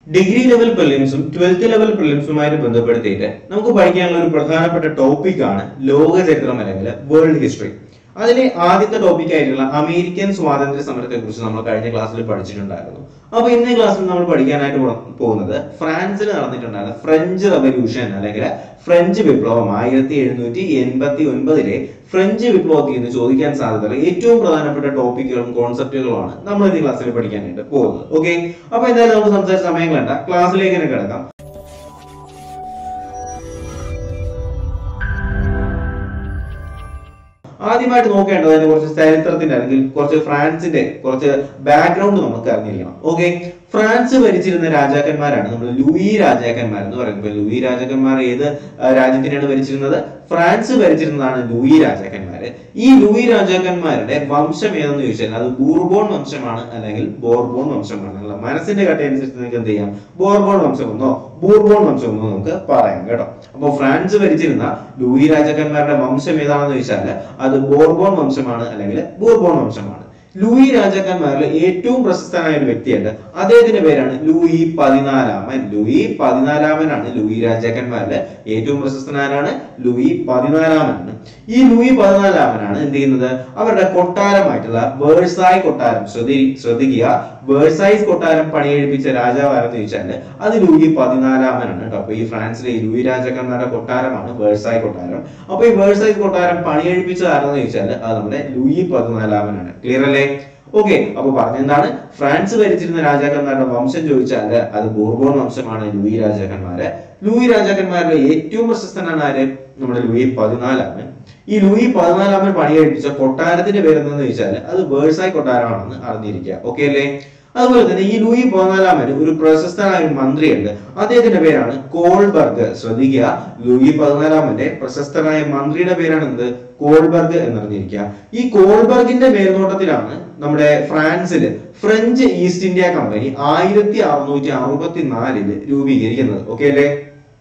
degree level പ്രിലിംസും twelfth level പ്രിലിംസുമായിട്ട് ബന്ധപ്പെടുത്തിയിട്ട് നമുക്ക് പഠിക്കാനുള്ള ഒരു പ്രധാനപ്പെട്ട ടോപ്പിക് ആണ് ലോക ചരിത്രം അല്ലെങ്കിൽ വേൾഡ് ഹിസ്റ്ററി അതിലെ ആദ്യത്തെ ടോപ്പിക് ആയിട്ടുള്ള അമേരിക്കൻ സ്വാതന്ത്ര്യ സമരത്തെ കുറിച്ച് നമ്മൾ കഴിഞ്ഞ ക്ലാസ്സിൽ പഠിച്ചിട്ടുണ്ടായിരുന്നു അപ്പൊ ഇന്നേ ക്ലാസ്സിൽ നമ്മൾ പഠിക്കാനായിട്ട് പോ- പോകുന്നത് ഫ്രാൻസിൽ നടന്നിട്ടുണ്ടായിരുന്ന ഫ്രഞ്ച് റവല്യൂഷൻ അല്ലെങ്കിൽ ഫ്രഞ്ച് വിപ്ലവം ആയിരത്തി എഴുന്നൂറ്റി എൺപത്തി ഒൻപതിലെ ഫ്രഞ്ച് വിപ്ലവത്തിൽ നിന്ന് ചോദിക്കാൻ സാധ്യതയുള്ള ഏറ്റവും പ്രധാനപ്പെട്ട ടോപ്പിക്കുകളും കോൺസെപ്റ്റുകളുമാണ് നമ്മൾ ഇന്നീ ക്ലാസ്സിൽ പഠിക്കാനായിട്ട് പോകുന്നത് ഓക്കെ അപ്പൊ എന്തായാലും നമുക്ക് സംസാരിച്ച സമയം വേണ്ട ക്ലാസ്സിലേക്ക് തന്നെ കിടക്കാം ആദ്യമായിട്ട് നോക്കേണ്ടത് അതിന്റെ കുറച്ച് ചരിത്രത്തിന്റെ അല്ലെങ്കിൽ കുറച്ച് ഫ്രാൻസിന്റെ കുറച്ച് ബാക്ക്ഗ്രൗണ്ട് നമുക്ക് അറിഞ്ഞിരിക്കണം ഓക്കെ ഫ്രാൻസ് ഭരിച്ചിരുന്ന രാജാക്കന്മാരാണ് നമ്മൾ ലൂയി രാജാക്കന്മാർ എന്ന് പറയുന്നത് ലൂയി രാജാക്കന്മാർ ഏത് ആ, രാജ്യത്തിനാണ് ഭരിച്ചിരുന്നത് ഫ്രാൻസ് ഭരിച്ചിരുന്നതാണ് ലൂയി രാജാക്കന്മാര് ഈ ലൂയി രാജാക്കന്മാരുടെ വംശം ഏതെന്ന് ചോദിച്ചാൽ അത് ബൂർബോൺ വംശമാണ് അല്ലെങ്കിൽ ബോർബോൺ വംശമാണ് എന്നുള്ള മനസ്സിന്റെ കട്ട അനുസരിച്ച് നിങ്ങൾക്ക് എന്ത് ചെയ്യാം ബോർബോൺ വംശമെന്നോ ബൂർബോൺ വംശമെന്നോ നമുക്ക് പറയാം കേട്ടോ അപ്പൊ ഫ്രാൻസ് ഭരിച്ചിരുന്ന ലൂയി രാജാക്കന്മാരുടെ വംശം ഏതാണെന്ന് ചോദിച്ചാൽ അത് ബോർബോൺ വംശമാണ് അല്ലെങ്കിൽ ബൂർബോൺ വംശമാണ് ലൂയി രാജാക്കന്മാരിൽ ഏറ്റവും പ്രശസ്തനായ ഒരു വ്യക്തിയുണ്ട് അദ്ദേഹത്തിന്റെ പേരാണ് ലൂയി പതിനാലാമൻ ലൂയി പതിനാലാമനാണ് ലൂയി രാജാക്കന്മാരിലെ ഏറ്റവും പ്രശസ്തനാരാണ് ലൂയി പതിനാലാമനാണ് ഈ ലൂയി പതിനാലാമനാണ് എന്ത് ചെയ്യുന്നത് അവരുടെ കൊട്ടാരമായിട്ടുള്ള വേഴ്സായ് കൊട്ടാരം ശ്രദ്ധി ശ്രദ്ധിക്കുക വേഴ്സായ്സ് കൊട്ടാരം പണിയെഴുപ്പിച്ച രാജാവ് ആരെന്ന് ചോദിച്ചാൽ അത് ലൂയി പതിനാലാമനാണ് കേട്ടോ അപ്പൊ ഈ ഫ്രാൻസിലെ ഈ ലൂയി രാജാക്കന്മാരുടെ കൊട്ടാരമാണ് വേഴ്സായ് കൊട്ടാരം അപ്പൊ ഈ വേഴ്സായ്സ് കൊട്ടാരം പണിയെഴുപ്പിച്ചത് ആരെന്ന് ചോദിച്ചാൽ അത് നമ്മുടെ ലൂയി പതിനാലാമനാണ് ക്ലിയർ അല്ലേ ഓക്കെ അപ്പൊ പറഞ്ഞെന്താണ് ഫ്രാൻസ് ഭരിച്ചിരുന്ന രാജാക്കന്മാരുടെ വംശം ചോദിച്ചാൽ അത് ബോർബോൺ വംശമാണ് ലൂയി രാജാക്കന്മാര് ലൂയി രാജാക്കന്മാരിലെ ഏറ്റവും പ്രശസ്തനാണ് ആര് നമ്മുടെ ലൂയി പതിനാലാമൻ ഈ ലൂയി പതിനാലാമൻ പണിയെടുപ്പിച്ച കൊട്ടാരത്തിന്റെ പേര് എന്താണെന്ന് ചോദിച്ചാൽ അത് വേഴ്സായ് കൊട്ടാരമാണെന്ന് അറിഞ്ഞിരിക്കുക ഓക്കെ അല്ലേ അതുപോലെ തന്നെ ഈ ലൂയി പതിനാലാമന് ഒരു പ്രശസ്തനായ ഒരു മന്ത്രിയുണ്ട് അദ്ദേഹത്തിന്റെ പേരാണ് കോൾബർഗ് ശ്രദ്ധിക്കുക ലൂയി പതിനാലാമന്റെ പ്രശസ്തനായ മന്ത്രിയുടെ പേരാണ് എന്ത് കോൾബർഗ് എന്നറിഞ്ഞിരിക്കുക ഈ കോൾബർഗിന്റെ മേൽനോട്ടത്തിലാണ് നമ്മുടെ ഫ്രാൻസില് ഫ്രഞ്ച് ഈസ്റ്റ് ഇന്ത്യ കമ്പനി ആയിരത്തി അറുന്നൂറ്റി അറുപത്തി നാലില് രൂപീകരിക്കുന്നത് ഓക്കെ അല്ലേ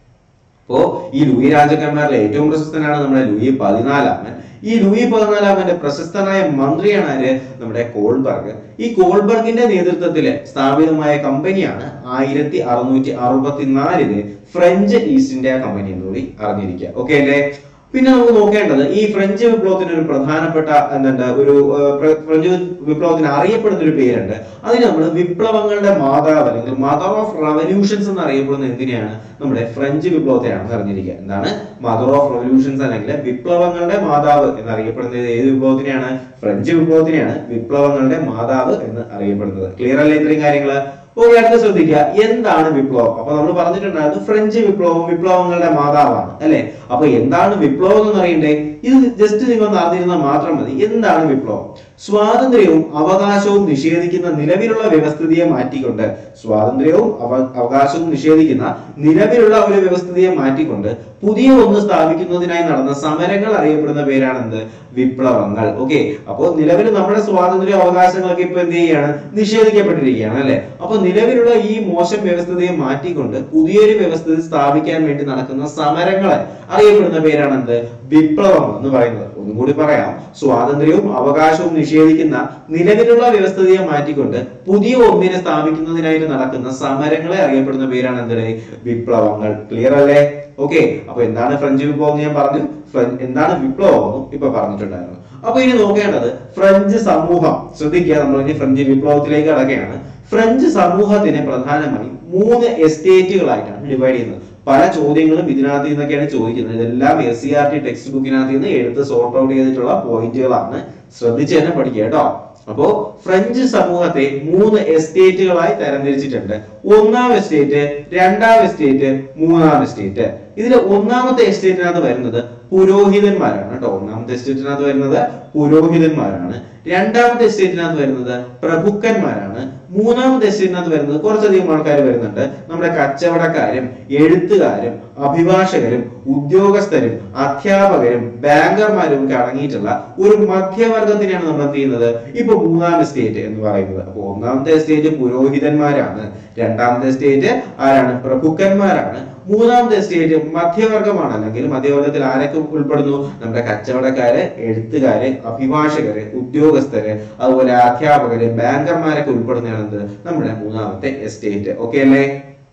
അപ്പോ ഈ ലൂയി രാജാക്കന്മാരിലെ ഏറ്റവും പ്രശസ്തനാണ് നമ്മുടെ ലൂയി പതിനാലാമൻ ഈ ലൂയി പതിനാലാമന്റെ പ്രശസ്തനായ മന്ത്രിയാണ് ആര് നമ്മുടെ കോൾബർഗ് ഈ കോൾബർഗിന്റെ നേതൃത്വത്തിൽ സ്ഥാപിതമായ കമ്പനിയാണ് ആയിരത്തി അറുന്നൂറ്റി അറുപത്തിനാലില് ഫ്രഞ്ച് ഈസ്റ്റ് ഇന്ത്യ കമ്പനി എന്നുകൂടി അറിഞ്ഞിരിക്കുക ഓക്കെ അല്ലേ പിന്നെ നമുക്ക് നോക്കേണ്ടത് ഈ ഫ്രഞ്ച് വിപ്ലവത്തിന് ഒരു പ്രധാനപ്പെട്ട എന്തുണ്ട് ഒരു ആ, ഫ്ര- ഫ്രഞ്ച് വിപ്ലവത്തിന് അറിയപ്പെടുന്ന ഒരു പേരുണ്ട് അതിന് നമ്മൾ വിപ്ലവങ്ങളുടെ മാതാവ് അല്ലെങ്കിൽ മദർ ഓഫ് റവല്യൂഷൻസ് എന്ന് അറിയപ്പെടുന്ന എന്തിനെയാണ് നമ്മുടെ ഫ്രഞ്ച് വിപ്ലവത്തെയാണ് അറിഞ്ഞിരിക്കുക എന്താണ് മദർ ഓഫ് റവല്യൂഷൻസ് അല്ലെങ്കിൽ വിപ്ലവങ്ങളുടെ മാതാവ് എന്ന് അറിയപ്പെടുന്നത് ഏത് വിപ്ലവത്തിനെയാണ് ഫ്രഞ്ച് വിപ്ലവത്തിനെയാണ് വിപ്ലവങ്ങളുടെ മാതാവ് എന്ന് അറിയപ്പെടുന്നത് ക്ലിയർ അല്ലേ ഇത്രയും കാര്യങ്ങള് ഓക്കെ അടുത്ത ശ്രദ്ധിക്കുക എന്താണ് വിപ്ലവം അപ്പൊ നമ്മൾ പറഞ്ഞിട്ടുണ്ടായിരുന്നു ഫ്രഞ്ച് വിപ്ലവം വിപ്ലവങ്ങളുടെ മാതാവാണ് അല്ലെ അപ്പൊ എന്താണ് വിപ്ലവം എന്ന് അറിയണ്ടേ ഇത് ജസ്റ്റ് നിങ്ങൾ ഒന്ന് അറിഞ്ഞിരുന്നാൽ മാത്രം മതി എന്താണ് വിപ്ലവം സ്വാതന്ത്ര്യവും അവകാശവും നിഷേധിക്കുന്ന നിലവിലുള്ള വ്യവസ്ഥിതിയെ മാറ്റിക്കൊണ്ട് സ്വാതന്ത്ര്യവും അവ- അവകാശവും നിഷേധിക്കുന്ന നിലവിലുള്ള ഒരു വ്യവസ്ഥിതിയെ മാറ്റിക്കൊണ്ട് പുതിയ ഒന്ന് സ്ഥാപിക്കുന്നതിനായി നടന്ന സമരങ്ങൾ അറിയപ്പെടുന്ന പേരാണ് എന്ത് വിപ്ലവങ്ങൾ ഓക്കെ അപ്പോ നിലവിൽ നമ്മുടെ സ്വാതന്ത്ര്യ അവകാശങ്ങളൊക്കെ ഇപ്പൊ എന്ത് ചെയ്യാണ് നിഷേധിക്കപ്പെട്ടിരിക്കുകയാണ് അല്ലെ അപ്പൊ നിലവിലുള്ള ഈ മോശം വ്യവസ്ഥിതിയെ മാറ്റിക്കൊണ്ട് പുതിയൊരു വ്യവസ്ഥിതി സ്ഥാപിക്കാൻ വേണ്ടി നടക്കുന്ന സമരങ്ങളെ അറിയപ്പെടുന്ന പേരാണ് എന്ത് വിപ്ലവം എന്ന് പറയുന്നത് ഒന്നും കൂടി പറയാം സ്വാതന്ത്ര്യവും അവകാശവും നിഷേധിക്കുന്ന നിലവിലുള്ള വ്യവസ്ഥിതിയെ മാറ്റിക്കൊണ്ട് പുതിയ ഒന്നിനെ സ്ഥാപിക്കുന്നതിനായിട്ട് നടക്കുന്ന സമരങ്ങളെ അറിയപ്പെടുന്ന പേരാണ് എന്ത് വിപ്ലവങ്ങൾ ക്ലിയർ അല്ലേ ഓക്കെ അപ്പൊ എന്താണ് ഫ്രഞ്ച് വിപ്ലവം എന്ന് ഞാൻ പറഞ്ഞു ഫ്രഞ്ച് എന്താണ് വിപ്ലവം എന്നും ഇപ്പൊ പറഞ്ഞിട്ടുണ്ടായിരുന്നു അപ്പൊ ഇനി നോക്കേണ്ടത് ഫ്രഞ്ച് സമൂഹം ശ്രദ്ധിക്കുക നമ്മൾ ഇനി ഫ്രഞ്ച് വിപ്ലവത്തിലേക്ക് കടക്കുകയാണ് ഫ്രഞ്ച് സമൂഹത്തിനെ പ്രധാനമായും മൂന്ന് എസ്റ്റേറ്റുകളായിട്ടാണ് ഡിവൈഡ് ചെയ്യുന്നത് പല ചോദ്യങ്ങളും ഇതിനകത്ത് നിന്നൊക്കെയാണ് ചോദിക്കുന്നത് ഇതെല്ലാം S C R T text ബുക്കിനകത്ത് നിന്ന് എടുത്ത് സോർട്ട് ഔട്ട് ചെയ്തിട്ടുള്ള പോയിന്റുകളാണ് ശ്രദ്ധിച്ച് തന്നെ പഠിക്കുക കേട്ടോ അപ്പോ ഫ്രഞ്ച് സമൂഹത്തെ മൂന്ന് എസ്റ്റേറ്റുകളായി തരംതിരിച്ചിട്ടുണ്ട് ഒന്നാം എസ്റ്റേറ്റ് രണ്ടാം എസ്റ്റേറ്റ് മൂന്നാം എസ്റ്റേറ്റ് ഇതിൽ ഒന്നാമത്തെ എസ്റ്റേറ്റിനകത്ത് വരുന്നത് പുരോഹിതന്മാരാണ് കേട്ടോ ഒന്നാമത്തെ എസ്റ്റേറ്റിനകത്ത് വരുന്നത് പുരോഹിതന്മാരാണ് രണ്ടാമത്തെ എസ്റ്റേറ്റിനകത്ത് വരുന്നത് പ്രഭുക്കന്മാരാണ് മൂന്നാമത്തെ എസ്റ്റേറ്റിനകത്ത് വരുന്നത് കുറച്ചധികം ആൾക്കാർ വരുന്നുണ്ട് നമ്മുടെ കച്ചവടക്കാരും എഴുത്തുകാരും അഭിഭാഷകരും ഉദ്യോഗസ്ഥരും അധ്യാപകരും ബാങ്കർമാരും ഒക്കെ അടങ്ങിയിട്ടുള്ള ഒരു മധ്യവർഗത്തിനെയാണ് നമ്മൾ എന്ത് ചെയ്യുന്നത് ഇപ്പൊ മൂന്നാം എസ്റ്റേറ്റ് എന്ന് പറയുന്നത് അപ്പൊ ഒന്നാമത്തെ എസ്റ്റേറ്റ് പുരോഹിതന്മാരാണ് രണ്ടാമത്തെ എസ്റ്റേറ്റ് ആരാണ് പ്രഭുക്കന്മാരാണ് മൂന്നാമത്തെ എസ്റ്റേറ്റ് മധ്യവർഗമാണ് അല്ലെങ്കിൽ മധ്യവർഗത്തിൽ ആരൊക്കെ ഉൾപ്പെടുന്നു നമ്മുടെ കച്ചവടക്കാര് എഴുത്തുകാര് അഭിഭാഷകര് ഉദ്യോഗസ്ഥര് അതുപോലെ അധ്യാപകര് ബാങ്കർമാരൊക്കെ ഉൾപ്പെടുന്നതാണ് എന്ത് നമ്മുടെ മൂന്നാമത്തെ എസ്റ്റേറ്റ് ഓക്കെ അല്ലേ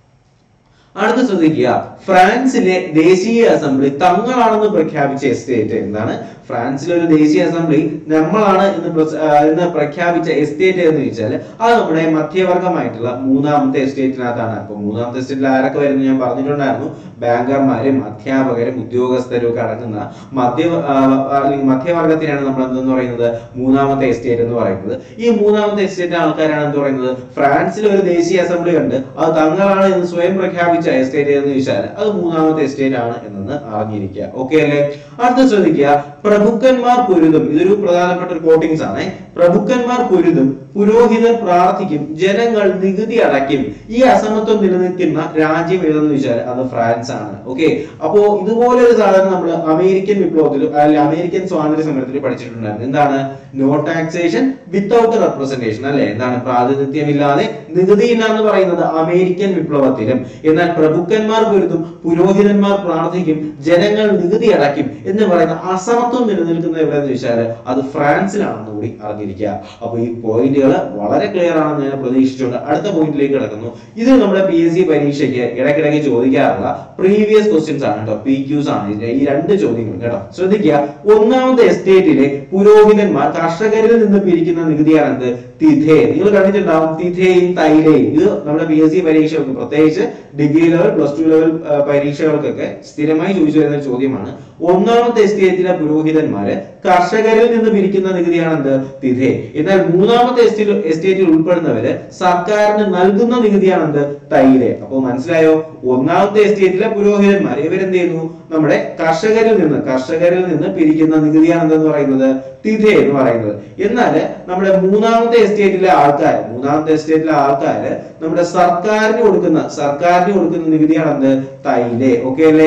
അടുത്ത ശ്രദ്ധിക്കുക ഫ്രാൻസിലെ ദേശീയ അസംബ്ലി തങ്ങളാണെന്ന് പ്രഖ്യാപിച്ച എസ്റ്റേറ്റ് എന്താണ് ഫ്രാൻസിലെ ഒരു ദേശീയ അസംബ്ലി നമ്മളാണ് എന്ന് പ്രസ- ആ, എന്ന് പ്രഖ്യാപിച്ച എസ്റ്റേറ്റ് എന്ന് ചോദിച്ചാൽ അത് നമ്മുടെ മധ്യവർഗമായിട്ടുള്ള മൂന്നാമത്തെ എസ്റ്റേറ്റിനകത്താണ് അപ്പൊ മൂന്നാമത്തെ എസ്റ്റേറ്റിൽ ആരൊക്കെ വരുന്നു ഞാൻ പറഞ്ഞിട്ടുണ്ടായിരുന്നു ബാങ്കർമാരും അധ്യാപകരും ഉദ്യോഗസ്ഥരും ഒക്കെ അടങ്ങുന്ന മധ്യ ആ, അല്ലെങ്കിൽ മധ്യവർഗത്തിനാണ് നമ്മൾ എന്തെന്ന് പറയുന്നത് മൂന്നാമത്തെ എസ്റ്റേറ്റ് എന്ന് പറയുന്നത് ഈ മൂന്നാമത്തെ എസ്റ്റേറ്റ് ആൾക്കാരാണ് എന്ത് പറയുന്നത് ഫ്രാൻസിൽ ഒരു ദേശീയ അസംബ്ലി ഉണ്ട് അത് തങ്ങളാണ് എന്ന് സ്വയം പ്രഖ്യാപിച്ച എസ്റ്റേറ്റ് എന്ന് ചോദിച്ചാൽ അത് മൂന്നാമത്തെ എസ്റ്റേറ്റ് ആണ് എന്നത് അറിഞ്ഞിരിക്കുക ഓക്കെ അല്ലേ അടുത്ത ശ്രദ്ധിക്കുക പ്രഭുക്കന്മാർ പൊരുതും ഇതൊരു പ്രധാനപ്പെട്ട ഒരു കോട്ടിങ്സ് ആണ് പ്രഭുക്കന്മാർ പൊരുതും പുരോഹിതർ പ്രാർത്ഥിക്കും ജനങ്ങൾ നികുതി അടയ്ക്കും ഈ അസമത്വം നിലനിൽക്കുന്ന രാജ്യം ഏതെന്ന് ചോദിച്ചാൽ അത് ഫ്രാൻസ് ആണ് ഓക്കെ അപ്പോ ഇതുപോലെ ഒരു സാധനം നമ്മൾ അമേരിക്കൻ വിപ്ലവത്തിൽ അല്ലെങ്കിൽ അമേരിക്കൻ സ്വാതന്ത്ര്യ സമരത്തിൽ പഠിച്ചിട്ടുണ്ടായിരുന്നു എന്താണ് നോ ടാക്സേഷൻ വിത്തൗട്ട് റെപ്രസെന്റേഷൻ അല്ലെ എന്താണ് പ്രാതിനിധ്യമില്ലാതെ നികുതി ഇല്ല എന്ന് പറയുന്നത് അമേരിക്കൻ വിപ്ലവത്തിലും എന്നാൽ പ്രഭുക്കന്മാർ പൊരുതും പുരോഹിതന്മാർ പ്രാർത്ഥിക്കും ജനങ്ങൾ നികുതി അടയ്ക്കും എന്ന് പറയുന്ന അസമത്വം നിലനിൽക്കുന്നത് എവിടെയെന്ന് ചോദിച്ചാൽ അത് ഫ്രാൻസിലാണെന്ന് കൂടി അറിഞ്ഞിരിക്കുക അപ്പൊ ഈ പോയിന്റുകൾ വളരെ ക്ലിയർ ആണെന്ന് ഞാൻ പ്രതീക്ഷിച്ചുകൊണ്ട് അടുത്ത പോയിന്റിലേക്ക് കിടക്കുന്നു ഇത് നമ്മുടെ പി എസ് സി പരീക്ഷയ്ക്ക് ഇടയ്ക്കിടയ്ക്ക് ചോദിക്കാറുള്ള പ്രീവിയസ് ക്വസ്റ്റ്യൻസ് ആണ് കേട്ടോ പി ക്യൂസ് ആണ് ഇതിന്റെ ഈ രണ്ട് ചോദ്യങ്ങളും കേട്ടോ ശ്രദ്ധിക്കുക ഒന്നാമത്തെ എസ്റ്റേറ്റിലെ പുരോഹിതന്മാർ കർഷകരിൽ നിന്ന് പിരിക്കുന്ന നികുതിയാണ് എന്ത് തിഥേ നിങ്ങൾ കണ്ടിട്ടുണ്ടാവും തിഥേയും തൈലയും ഇത് നമ്മുടെ പി എസ് സി പരീക്ഷകൾക്ക് പ്രത്യേകിച്ച് degree level plus two level ആ, പരീക്ഷകൾക്കൊക്കെ സ്ഥിരമായി ചോദിച്ചു വരുന്ന ഒരു ചോദ്യമാണ് ഒന്നാമത്തെ എസ്റ്റേറ്റിലെ പുരോഹിതന്മാര് കർഷകരിൽ നിന്ന് പിരിക്കുന്ന നികുതിയാണ് എന്ത് തിഥേ എന്നാൽ മൂന്നാമത്തെ എസ്റ്റേറ്റ് എസ്റ്റേറ്റിൽ ഉൾപ്പെടുന്നവര് സർക്കാരിന് നൽകുന്ന നികുതിയാണ് എന്ത് തൈലെ അപ്പൊ മനസ്സിലായോ ഒന്നാമത്തെ എസ്റ്റേറ്റിലെ പുരോഹിതന്മാർ ഇവരെന്ത് ചെയ്യുന്നു നമ്മുടെ കർഷകരിൽ നിന്ന് കർഷകരിൽ നിന്ന് പിരിക്കുന്ന നികുതിയാണ് എന്തെന്ന് പറയുന്നത് തിഥ എന്ന് പറയുന്നത് എന്നാൽ നമ്മുടെ മൂന്നാമത്തെ എസ്റ്റേറ്റിലെ ആൾക്കാർ മൂന്നാമത്തെ എസ്റ്റേറ്റിലെ ആൾക്കാര് നമ്മുടെ സർക്കാരിന് കൊടുക്കുന്ന സർക്കാരിന് കൊടുക്കുന്ന നികുതിയാണ് എന്ത് തൈലെ ഓക്കെ അല്ലേ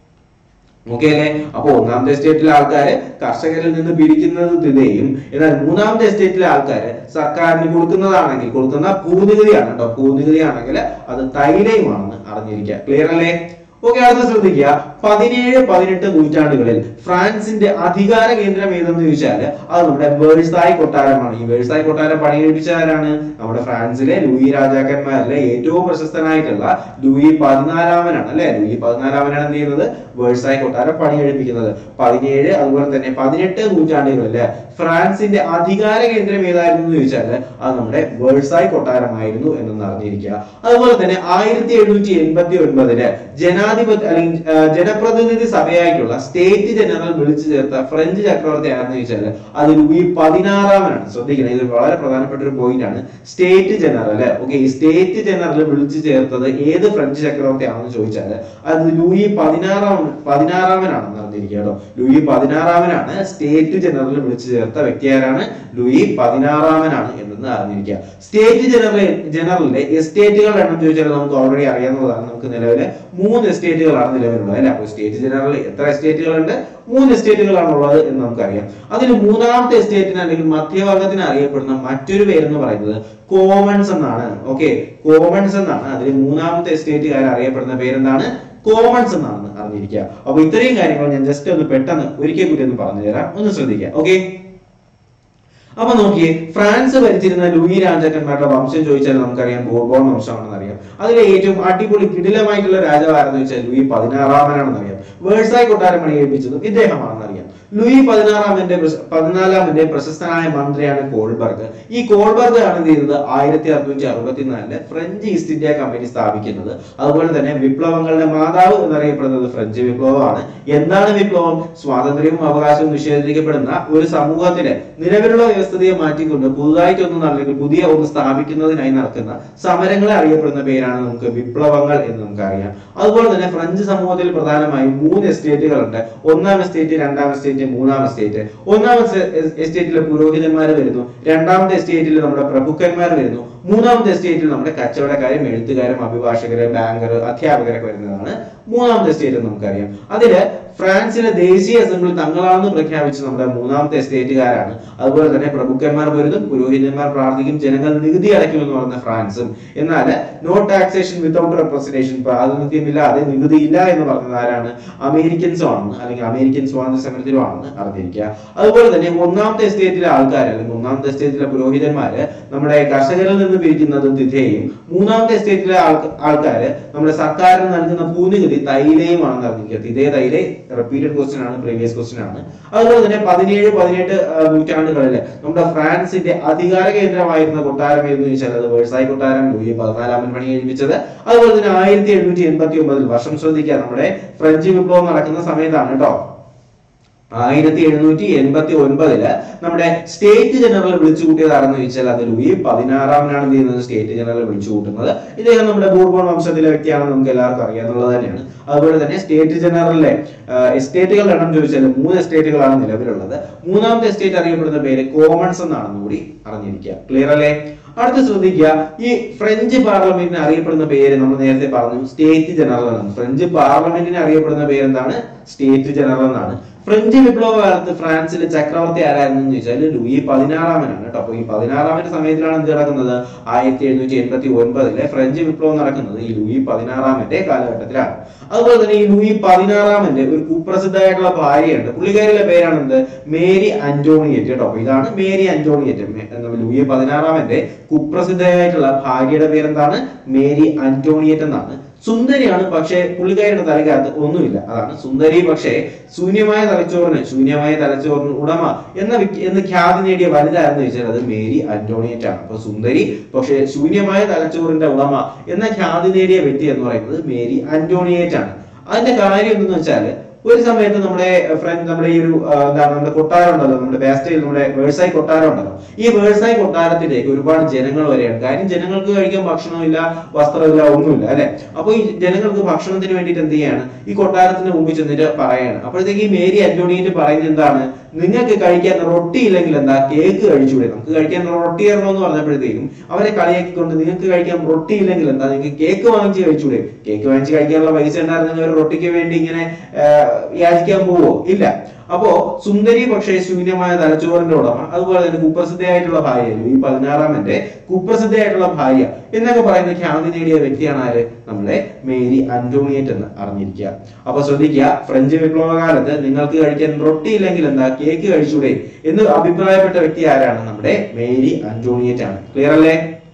ഓക്കെ അല്ലേ അപ്പൊ ഒന്നാമത്തെ എസ്റ്റേറ്റിലെ ആൾക്കാര് കർഷകരിൽ നിന്ന് പിരിക്കുന്നത് തിഥയും എന്നാൽ മൂന്നാമത്തെ എസ്റ്റേറ്റിലെ ആൾക്കാര് സർക്കാരിന് കൊടുക്കുന്നതാണെങ്കിൽ കൊടുക്കുന്ന ഭൂനികുതിയാണ് കേട്ടോ ഭൂനികുതി ആണെങ്കിൽ അത് തൈലയുമാണെന്ന് അറിഞ്ഞിരിക്കുക ക്ലിയർ അല്ലേ ഓക്കെ അടുത്ത ശ്രദ്ധിക്കുക പതിനേഴ് പതിനെട്ട് നൂറ്റാണ്ടുകളിൽ ഫ്രാൻസിന്റെ അധികാര കേന്ദ്രം ഏതെന്ന് ചോദിച്ചാൽ അത് നമ്മുടെ വേഴ്സായ് കൊട്ടാരമാണ് ഈ വേഴ്സായ് കൊട്ടാരം പണികഴിപ്പിച്ച ആരാണ് നമ്മുടെ ഫ്രാൻസിലെ ലൂയി രാജാക്കന്മാരിലെ ഏറ്റവും പ്രശസ്തനായിട്ടുള്ള ലൂയി പതിനാലാമനാണ് അല്ലെ ലൂയി പതിനാലാമനാണ് എന്ത് ചെയ്യുന്നത് വേഴ്സായ് കൊട്ടാരം പണികഴിപ്പിക്കുന്നത് പതിനേഴ് അതുപോലെ തന്നെ പതിനെട്ട് നൂറ്റാണ്ടുകളില് ഫ്രാൻസിന്റെ അധികാര കേന്ദ്രം ഏതായിരുന്നു എന്ന് ചോദിച്ചാൽ അത് നമ്മുടെ വേഴ്സായ് കൊട്ടാരമായിരുന്നു എന്ന് അറിഞ്ഞിരിക്കുക അതുപോലെ തന്നെ ആയിരത്തി എഴുന്നൂറ്റി എൺപത്തി ഒൻപതില് ജനാധിപത്യ അല്ലെങ്കിൽ ആ, ജനപ്രതിനിധി സഭയായിട്ടുള്ള സ്റ്റേറ്റ് ജനറൽ വിളിച്ചു ചേർത്ത ഫ്രഞ്ച് ചക്രവർത്തി ആരെന്ന് ചോദിച്ചാൽ അത് ലൂയി പതിനാറാമനാണ് ശ്രദ്ധിക്കണം ഇത് വളരെ പ്രധാനപ്പെട്ട ഒരു പോയിന്റ് ആണ് സ്റ്റേറ്റ് ജനറൽ ഓക്കെ ഈ സ്റ്റേറ്റ് ജനറൽ വിളിച്ചു ചേർത്തത് ഏത് ഫ്രഞ്ച് ചക്രവർത്തി ആണെന്ന് ചോദിച്ചാൽ അത് ലൂയി പതിനാറാം പതിനാറാമനാണെന്ന് അറിഞ്ഞിരിക്കുക കേട്ടോ ലൂയി പതിനാറാമനാണ് സ്റ്റേറ്റ് ജനറൽ വിളിച്ചു ചേർത്ത വ്യക്തി ആരാണ് ലൂയി പതിനാറാമനാണ് എന്നെന്ന് അറിഞ്ഞിരിക്കുക സ്റ്റേറ്റ് ജനറൽ ജനറലിന്റെ എസ്റ്റേറ്റുകളുടെ എണ്ണം ചോദിച്ചാൽ നമുക്ക് ഓൾറെഡി അറിയാവുന്നതാണ് നമുക്ക് നിലവിലെ മൂന്ന് എസ്റ്റേറ്റുകളാണ് നിലവിലുള്ളത് അല്ലെ അപ്പോൾ സ്റ്റേറ്റ് ജനറൽ എത്ര എസ്റ്റേറ്റുകളുണ്ട് മൂന്ന് എസ്റ്റേറ്റുകളാണ് ഉള്ളത് എന്ന് നമുക്കറിയാം അതിൽ മൂന്നാമത്തെ എസ്റ്റേറ്റിന് അല്ലെങ്കിൽ മധ്യവർഗത്തിന് അറിയപ്പെടുന്ന മറ്റൊരു പേരെന്ന് പറയുന്നത് കോമൺസ് എന്നാണ് ഓക്കെ കോമൺസ് എന്നാണ് അതിൽ മൂന്നാമത്തെ എസ്റ്റേറ്റുകാർ അറിയപ്പെടുന്ന പേരെന്താണ് കോമൺസ് എന്നാണെന്ന് അറിഞ്ഞിരിക്കുക അപ്പൊ ഇത്രയും കാര്യങ്ങൾ ഞാൻ ജസ്റ്റ് ഒന്ന് പെട്ടെന്ന് ഒരിക്കൽ കൂടി ഒന്ന് പറഞ്ഞു തരാം ഒന്ന് ശ്രദ്ധിക്കുക ഓക്കെ അപ്പൊ നോക്കിയേ ഫ്രാൻസ് ഭരിച്ചിരുന്ന ലൂയി രാജാക്കന്മാരുടെ വംശം ചോദിച്ചാൽ നമുക്കറിയാം ബോർബോൺ വംശമാണെന്ന് അറിയാം അതിലെ ഏറ്റവും അടിപൊളി കിടിലമായിട്ടുള്ള രാജാവാരെന്ന് ചോദിച്ചാൽ ലൂയി പതിനാറാമനാണെന്ന് അറിയാം വേഴ്സായ് കൊട്ടാരം പണിയേൽപ്പിച്ചതും ഇദ്ദേഹമാണെന്ന് അറിയാം ലൂയി പതിനാറാമന്റെ പ്രശ- പതിനാലാമന്റെ പ്രശസ്തനായ മന്ത്രിയാണ് കോൾബർഗ് ഈ കോൾബർഗ് ആണ് എന്ത് ചെയ്തത് ആയിരത്തി അറുന്നൂറ്റി അറുപത്തിനാലില് ഫ്രഞ്ച് ഈസ്റ്റ് ഇന്ത്യ കമ്പനി സ്ഥാപിക്കുന്നത് അതുപോലെ തന്നെ വിപ്ലവങ്ങളുടെ മാതാവ് എന്നറിയപ്പെടുന്നത് ഫ്രഞ്ച് വിപ്ലവമാണ് എന്താണ് വിപ്ലവം സ്വാതന്ത്ര്യവും അവകാശവും നിഷേധിക്കപ്പെടുന്ന ഒരു സമൂഹത്തിലെ നിലവിലുള്ള വ്യവസ്ഥിതിയെ മാറ്റിക്കൊണ്ട് പുതുതായിട്ടൊന്ന് അല്ലെങ്കിൽ പുതിയ ഒന്ന് സ്ഥാപിക്കുന്നതിനായി നടക്കുന്ന സമരങ്ങളെ അറിയപ്പെടുന്ന പേരാണ് നമുക്ക് വിപ്ലവങ്ങൾ എന്ന് നമുക്കറിയാം അതുപോലെ തന്നെ ഫ്രഞ്ച് സമൂഹത്തിൽ പ്രധാനമായും മൂന്ന് എസ്റ്റേറ്റുകളുണ്ട് ഒന്നാം എസ്റ്റേറ്റ് രണ്ടാം എസ്റ്റേറ്റ് മൂന്നാം എസ്റ്റേറ്റ് ഒന്നാം എസ്റ്റേറ്റിലെ പുരോഹിതന്മാർ വരുന്നു രണ്ടാമത്തെ എസ്റ്റേറ്റിൽ നമ്മുടെ പ്രഭുക്കന്മാർ വരുന്നു മൂന്നാമത്തെ എസ്റ്റേറ്റിൽ നമ്മുടെ കച്ചവടക്കാരും എഴുത്തുകാരും അഭിഭാഷകര് ബാങ്കർ അധ്യാപകരൊക്കെ വരുന്നതാണ് മൂന്നാമത്തെ എസ്റ്റേറ്റ് എന്ന് നമുക്കറിയാം അതില് ഫ്രാൻസിലെ ദേശീയ അസംബ്ലി തങ്ങളാണെന്ന് പ്രഖ്യാപിച്ച നമ്മുടെ മൂന്നാമത്തെ എസ്റ്റേറ്റുകാരാണ് അതുപോലെ തന്നെ പ്രഭുക്കന്മാർ വരുന്നതും പുരോഹിതന്മാർ പ്രാർത്ഥിക്കും ജനങ്ങൾ നികുതി അടയ്ക്കും എന്ന് പറയുന്ന ഫ്രാൻസും എന്നാൽ നോ ടാക്സേഷൻ വിത്തൗട്ട് റെപ്രസെന്റേഷൻ പ്രാതിനിധ്യമില്ലാതെ നികുതി ഇല്ല എന്ന് പറഞ്ഞത് ആരാണ് അമേരിക്കൻസും ആണെന്ന് അല്ലെങ്കിൽ അമേരിക്കൻ സ്വാതന്ത്ര്യ സമരത്തിലും ആണെന്ന് അറിഞ്ഞിരിക്കുക അതുപോലെ തന്നെ ഒന്നാമത്തെ എസ്റ്റേറ്റിലെ ആൾക്കാർ അല്ലെങ്കിൽ ഒന്നാമത്തെ എസ്റ്റേറ്റിലെ പുരോഹിതന്മാര് നമ്മുടെ കർഷകരിൽ നിന്ന് നിന്ന് പിരിക്കുന്നത് തിഥയും മൂന്നാമത്തെ എസ്റ്റേറ്റിലെ ആൾക്കാര് നമ്മുടെ സർക്കാരിന് നൽകുന്ന ഭൂനികുതി തൈലയുമാണെന്ന് അറിഞ്ഞിരിക്കുക തിഥേ തൈലെ റിപ്പീറ്റഡ് ക്വസ്റ്റ്യൻ ആണ് പ്രീവിയസ് ക്വസ്റ്റ്യൻ ആണ് അതുപോലെ തന്നെ പതിനേഴ് പതിനെട്ട് ആ, നൂറ്റാണ്ടുകളില് നമ്മുടെ ഫ്രാൻസിന്റെ അധികാര കേന്ദ്രമായിരുന്ന കൊട്ടാരം എന്ന് ചോദിച്ചാൽ അത് വേഴ്സായി കൊട്ടാരം ലൂയി പതിനാലാമൻ പണി കഴിപ്പിച്ചത് അതുപോലെ തന്നെ ആയിരത്തി എഴുന്നൂറ്റി എൺപത്തി ഒമ്പതിൽ വർഷം ശ്രദ്ധിക്കുക നമ്മുടെ ഫ്രഞ്ച് വിപ്ലവം നടക്കുന്ന സമയത്താണ് കേട്ടോ ആയിരത്തി എഴുന്നൂറ്റി എൺപത്തി ഒൻപതില് നമ്മുടെ സ്റ്റേറ്റ് ജനറൽ വിളിച്ചു കൂട്ടിയതാണെന്ന് ചോദിച്ചാൽ അത് ലൂയി പതിനാറാമനാണ് എന്ത് ചെയ്യുന്നത് സ്റ്റേറ്റ് ജനറൽ വിളിച്ചു കൂട്ടുന്നത് ഇദ്ദേഹം നമ്മുടെ ബൂർബോൺ വംശത്തിലെ വ്യക്തിയാണെന്ന് നമുക്ക് എല്ലാവർക്കും അറിയാവുന്നത് തന്നെയാണ് അതുപോലെ തന്നെ സ്റ്റേറ്റ് ജനറലിലെ എസ്റ്റേറ്റുകളുടെ എണ്ണം ചോദിച്ചാൽ മൂന്ന് എസ്റ്റേറ്റുകളാണ് നിലവിലുള്ളത് മൂന്നാമത്തെ എസ്റ്റേറ്റ് അറിയപ്പെടുന്ന പേര് കോമൺസ് എന്നാണെന്ന് കൂടി അറിഞ്ഞിരിക്കുക ക്ലിയർ അല്ലേ അടുത്ത ശ്രദ്ധിക്കുക ഈ ഫ്രഞ്ച് പാർലമെന്റിന് അറിയപ്പെടുന്ന പേര് നമ്മൾ നേരത്തെ പറഞ്ഞു സ്റ്റേറ്റ് ജനറൽ എന്നാണ് ഫ്രഞ്ച് പാർലമെന്റിന് അറിയപ്പെടുന്ന പേര് എന്താണ് സ്റ്റേറ്റ് ജനറൽ എന്നാണ് ഫ്രഞ്ച് വിപ്ലവ കാലത്ത് ഫ്രാൻസിലെ ചക്രവർത്തി ആരായിരുന്നു എന്ന് ചോദിച്ചാൽ ലൂയി പതിനാറാമനാണ് കേട്ടോ അപ്പൊ ഈ പതിനാറാമന്റെ സമയത്തിലാണ് എന്ത് നടക്കുന്നത് ആയിരത്തി എഴുന്നൂറ്റി എൺപത്തി ഒൻപതിലെ ഫ്രഞ്ച് വിപ്ലവം നടക്കുന്നത് ഈ ലൂയി പതിനാറാമന്റെ കാലഘട്ടത്തിലാണ് അതുപോലെ തന്നെ ഈ ലൂയി പതിനാറാമന്റെ ഒരു കുപ്രസിദ്ധമായിട്ടുള്ള ഭാര്യയുണ്ട് പുള്ളിക്കാരിയുടെ പേരാണ് എന്ത് മേരി അന്റോണിയറ്റ് കേട്ടോ അപ്പൊ ഇതാണ് മേരി അന്റോണിയറ്റ് മേ- എന്താ ലൂയി പതിനാറാമന്റെ കുപ്രസിദ്ധമായിട്ടുള്ള ഭാര്യയുടെ പേരെന്താണ് മേരി അന്റോണിയറ്റ് എന്നാണ് സുന്ദരിയാണ് പക്ഷേ പുള്ളിക്കാരിയുടെ തലക്കകത്ത് ഒന്നുമില്ല അതാണ് സുന്ദരി പക്ഷേ ശൂന്യമായ തലച്ചോറിന് ശൂന്യമായ തലച്ചോറിന് ഉടമ എന്ന വിഖ്യ- എന്ന് ഖ്യാതി നേടിയ വനിതാരെന്ന് ചോദിച്ചാൽ അത് മേരി അന്റോണിയറ്റ് ആണ് അപ്പൊ സുന്ദരി പക്ഷേ ശൂന്യമായ തലച്ചോറിന്റെ ഉടമ എന്ന ഖ്യാതി നേടിയ വ്യക്തി എന്ന് പറയുന്നത് മേരി അന്റോണിയറ്റ് ആണ് അതിന്റെ കാര്യം എന്തെന്ന് വെച്ചാല് ഒരു സമയത്ത് നമ്മുടെ ഫ്രണ്ട് നമ്മുടെ ഈ ഒരു ആ, എന്താണ് നമ്മുടെ കൊട്ടാരം ഉണ്ടല്ലോ നമ്മുടെ ബാസ്റ്റയിൽ നമ്മുടെ വേഴ്സായി കൊട്ടാരം ഉണ്ടല്ലോ ഈ വേഴ്സായി കൊട്ടാരത്തിലേക്ക് ഒരുപാട് ജനങ്ങൾ വരെയാണ് കാര്യം ജനങ്ങൾക്ക് കഴിക്കാൻ ഭക്ഷണമില്ല വസ്ത്രമില്ല ഒന്നുമില്ല അല്ലെ അപ്പൊ ഈ ജനങ്ങൾക്ക് ഭക്ഷണത്തിന് വേണ്ടിയിട്ട് എന്ത് ചെയ്യാണ് ഈ കൊട്ടാരത്തിന് മുമ്പിൽ ചെന്നിട്ട് പറയാണ് അപ്പോഴത്തേക്ക് ഈ മേരി അന്റോണിയിട്ട് പറയുന്നത് എന്താണ് നിങ്ങൾക്ക് കഴിക്കാൻ റൊട്ടി ഇല്ലെങ്കിൽ എന്താ കേക്ക് കഴിച്ചുകൂടെ നമുക്ക് കഴിക്കാൻ റൊട്ടി തരണോ എന്ന് പറഞ്ഞപ്പോഴത്തേക്കും അവരെ കളിയാക്കിക്കൊണ്ട് നിങ്ങൾക്ക് കഴിക്കാൻ റൊട്ടി ഇല്ലെങ്കിൽ എന്താ നിങ്ങൾക്ക് കേക്ക് വാങ്ങിച്ച് കഴിച്ചൂടെ കേക്ക് വാങ്ങിച്ച് കഴിക്കാനുള്ള പൈസ ഉണ്ടായിരുന്നെങ്കിൽ ഒരു റൊട്ടിക്ക് വേണ്ടി ഇങ്ങനെ ആ, യാചിക്കാൻ പോവോ ഇല്ല അപ്പോ സുന്ദരി പക്ഷേ ശൂന്യമായ തലച്ചോറിന്റെ ഉടമ അതുപോലെ തന്നെ കുപ്രസിദ്ധയായിട്ടുള്ള ഭാര്യ ഈ പതിനാറാമന്റെ കുപ്രസിദ്ധയായിട്ടുള്ള ഭാര്യ എന്നൊക്കെ പറയുന്ന ഖ്യാതി നേടിയ വ്യക്തിയാണ് ആര് നമ്മുടെ മേരി അന്റോണിയറ്റ് എന്ന് അറിഞ്ഞിരിക്കുക അപ്പൊ ശ്രദ്ധിക്കുക ഫ്രഞ്ച് വിപ്ലവ കാലത്ത് നിങ്ങൾക്ക് കഴിക്കാൻ റൊട്ടി ഇല്ലെങ്കിൽ എന്താ കേക്ക് കഴിച്ചൂടെ എന്ന് അഭിപ്രായപ്പെട്ട വ്യക്തി ആരാണ് നമ്മുടെ മേരി അന്റോണിയറ്റ് ആണ് ക്ലിയർ അല്ലേ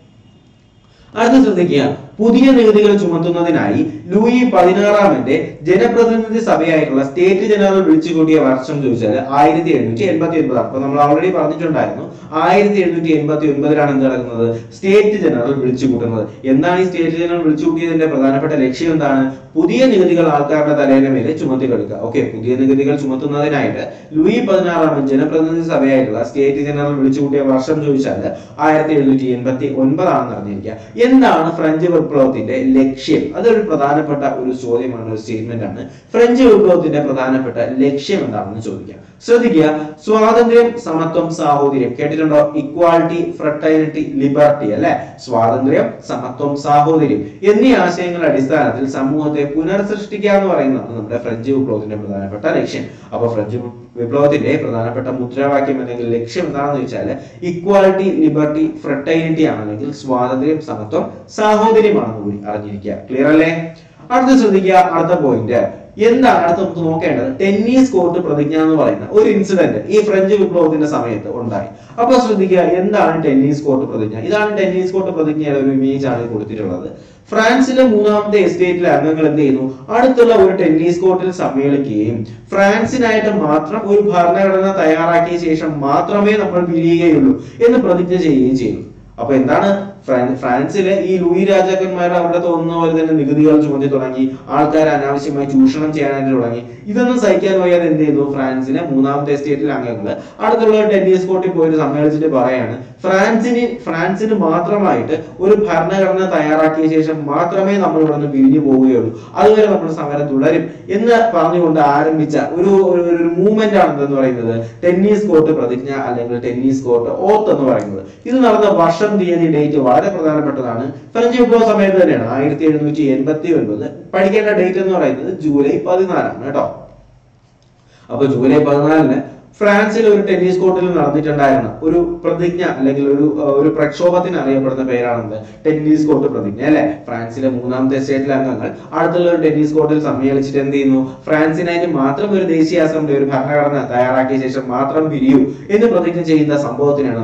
അടുത്ത ശ്രദ്ധിക്കുക പുതിയ നികുതികൾ ചുമത്തുന്നതിനായി ലൂയി പതിനാറാമന്റെ ജനപ്രതിനിധി സഭയായിട്ടുള്ള സ്റ്റേറ്റ് ജനറൽ വിളിച്ചു കൂട്ടിയ വർഷം ചോദിച്ചാൽ ആയിരത്തി എഴുന്നൂറ്റി എൺപത്തി ഒൻപതാണ് അപ്പൊ നമ്മൾ ഓൾറെഡി പറഞ്ഞിട്ടുണ്ടായിരുന്നു ആയിരത്തി എഴുന്നൂറ്റി എൺപത്തി ഒൻപതിലാണ് എന്ത് നടക്കുന്നത് സ്റ്റേറ്റ് ജനറൽ വിളിച്ചു കൂട്ടുന്നത് എന്താണ് ഈ സ്റ്റേറ്റ് ജനറൽ വിളിച്ചു കൂട്ടിയതിന്റെ പ്രധാനപ്പെട്ട ലക്ഷ്യം എന്താണ് പുതിയ നികുതികൾ ആൾക്കാരുടെ തലയിലെ മേലെ ചുമത്തി കൊടുക്കുക ഓക്കെ പുതിയ നികുതികൾ ചുമത്തുന്നതിനായിട്ട് ലൂയി പതിനാറാമൻ ജനപ്രതിനിധി സഭയായിട്ടുള്ള സ്റ്റേറ്റ് ജനറൽ വിളിച്ചു കൂട്ടിയ വർഷം ചോദിച്ചാൽ ആയിരത്തി എഴുന്നൂറ്റി എൺപത്തി ഒൻപതാണെന്ന് അറിഞ്ഞിരിക്കുക എന്താണ് ഫ്രഞ്ച് വിപ്ലവത്തിന്റെ ലക്ഷ്യം അതൊരു പ്രധാനപ്പെട്ട ഒരു ചോദ്യമാണ് ഒരു സ്റ്റേറ്റ്മെന്റ് ആണ് ഫ്രഞ്ച് വിപ്ലവത്തിന്റെ പ്രധാനപ്പെട്ട ലക്ഷ്യം എന്താണെന്ന് ചോദിക്കാം ശ്രദ്ധിക്കുക സ്വാതന്ത്ര്യം സമത്വം സാഹോദര്യം കേട്ടിട്ടുണ്ടോ ഇക്വാലിറ്റി ഫ്രട്ടൈനിറ്റി ലിബർട്ടി അല്ലെ സ്വാതന്ത്ര്യം സമത്വം സാഹോദര്യം എന്നീ ആശയങ്ങളുടെ അടിസ്ഥാനത്തിൽ സമൂഹത്തെ പുനർസൃഷ്ടിക്കുക എന്ന് പറയുന്നതാണ് നമ്മുടെ ഫ്രഞ്ച് വിപ്ലവത്തിന്റെ പ്രധാനപ്പെട്ട ലക്ഷ്യം അപ്പൊ ഫ്രഞ്ച് വിപ്ലവത്തിന്റെ പ്രധാനപ്പെട്ട മുദ്രാവാക്യം അല്ലെങ്കിൽ ലക്ഷ്യം എന്താണെന്ന് വെച്ചാൽ ഇക്വാലിറ്റി ലിബർട്ടി ഫ്രട്ടൈനിറ്റി ആണെങ്കിൽ സ്വാതന്ത്ര്യം സമത്വം സാഹോദര്യമാണെന്ന് കൂടി അറിഞ്ഞിരിക്കുക ക്ലിയർ അല്ലേ അടുത്ത ശ്രദ്ധിക്കുക അടുത്ത പോയിന്റ് എന്താണ് അടുത്ത നമുക്ക് നോക്കേണ്ടത് ടെന്നീസ് കോർട്ട് പ്രതിജ്ഞ എന്ന് പറയുന്ന ഒരു ഇൻസിഡന്റ് ഈ ഫ്രഞ്ച് വിപ്ലവത്തിന്റെ സമയത്ത് ഉണ്ടായി അപ്പൊ ശ്രദ്ധിക്കുക എന്താണ് ടെന്നീസ് കോർട്ട് പ്രതിജ്ഞ ഇതാണ് ടെന്നീസ് കോർട്ട് പ്രതിജ്ഞയുടെ ഒരു ഇമേജ് ആണ് കൊടുത്തിട്ടുള്ളത് ഫ്രാൻസിലെ മൂന്നാമത്തെ എസ്റ്റേറ്റിലെ അംഗങ്ങൾ എന്ത് ചെയ്യുന്നു അടുത്തുള്ള ഒരു ടെന്നീസ് കോർട്ടിൽ സമ്മേളിക്കുകയും ഫ്രാൻസിനായിട്ട് മാത്രം ഒരു ഭരണഘടന തയ്യാറാക്കിയ ശേഷം മാത്രമേ നമ്മൾ പിരിയുകയുള്ളൂ എന്ന് പ്രതിജ്ഞ ചെയ്യുകയും ചെയ്തു അപ്പൊ എന്താണ് ഫ്രാൻ- ഫ്രാൻസിലെ ഈ ലൂയി രാജാക്കന്മാർ അവിടെ തോന്നുന്ന പോലെ തന്നെ നികുതികൾ ചുമത്തി തുടങ്ങി ആൾക്കാർ അനാവശ്യമായി ചൂഷണം ചെയ്യാനായിട്ട് തുടങ്ങി ഇതൊന്നും സഹിക്കാൻ വയ്യാതെ എന്ത് ചെയ്തു ഫ്രാൻസിലെ മൂന്നാമത്തെ എസ്റ്റേറ്റിലെ അംഗങ്ങൾ അടുത്തുള്ള ടെന്നീസ് കോർട്ടിൽ പോയിട്ട് സമ്മേളിച്ചിട്ട് പറയാണ് ഫ്രാൻസിന് ഫ്രാൻസിന് മാത്രമായിട്ട് ഒരു ഭരണഘടന തയ്യാറാക്കിയ ശേഷം മാത്രമേ നമ്മൾ ഇവിടെ നിന്ന് പിരിഞ്ഞു പോവുകയുള്ളൂ അതുവരെ നമ്മൾ സമരം തുടരും എന്ന് പറഞ്ഞുകൊണ്ട് ആരംഭിച്ച ഒരു ഒരു- ഒരു മൂവ്മെന്റ് ആണ് എന്തെന്ന് പറയുന്നത് ടെന്നീസ് കോർട്ട് പ്രതിജ്ഞ അല്ലെങ്കിൽ ടെന്നീസ് കോർട്ട് ഓത്ത് എന്ന് പറയുന്നത് ഇത് നടന്ന വർഷം തീയതി ഡേറ്റ് വളരെ പ്രധാനപ്പെട്ടതാണ് ഫ്രഞ്ച് വിപ്ലവ സമയത്ത് തന്നെയാണ് ആയിരത്തി എഴുന്നൂറ്റി എൺപത്തി ഒൻപത് പഠിക്കേണ്ട ഡേറ്റ് എന്ന് പറയുന്നത് ജൂലൈ പതിനാലാണ് കേട്ടോ അപ്പൊ ജൂലൈ പതിനാലിന് ഫ്രാൻസിൽ ഒരു ടെന്നീസ് കോർട്ടിൽ നടന്നിട്ടുണ്ടായിരുന്ന ഒരു പ്രതിജ്ഞ അല്ലെങ്കിൽ ഒരു ആ, ഒരു പ്രക്ഷോഭത്തിന് അറിയപ്പെടുന്ന പേരാണെന്ത് ടെന്നീസ് കോർട്ട് പ്രതിജ്ഞ അല്ലെ ഫ്രാൻസിലെ മൂന്നാമത്തെ സ്റ്റേറ്റിലെ അംഗങ്ങൾ അടുത്തുള്ള ഒരു ടെന്നീസ് കോർട്ടിൽ സമ്മേളിച്ചിട്ട് എന്ത് ചെയ്യുന്നു ഫ്രാൻസിനായിട്ട് മാത്രം ഒരു ദേശീയ അസംബ്ലി ഒരു ഭരണഘടന തയ്യാറാക്കിയ ശേഷം മാത്രം പിരിയൂ എന്ന് പ്രതിജ്ഞ ചെയ്യുന്ന സംഭവത്തിനാണ് നമ്മൾ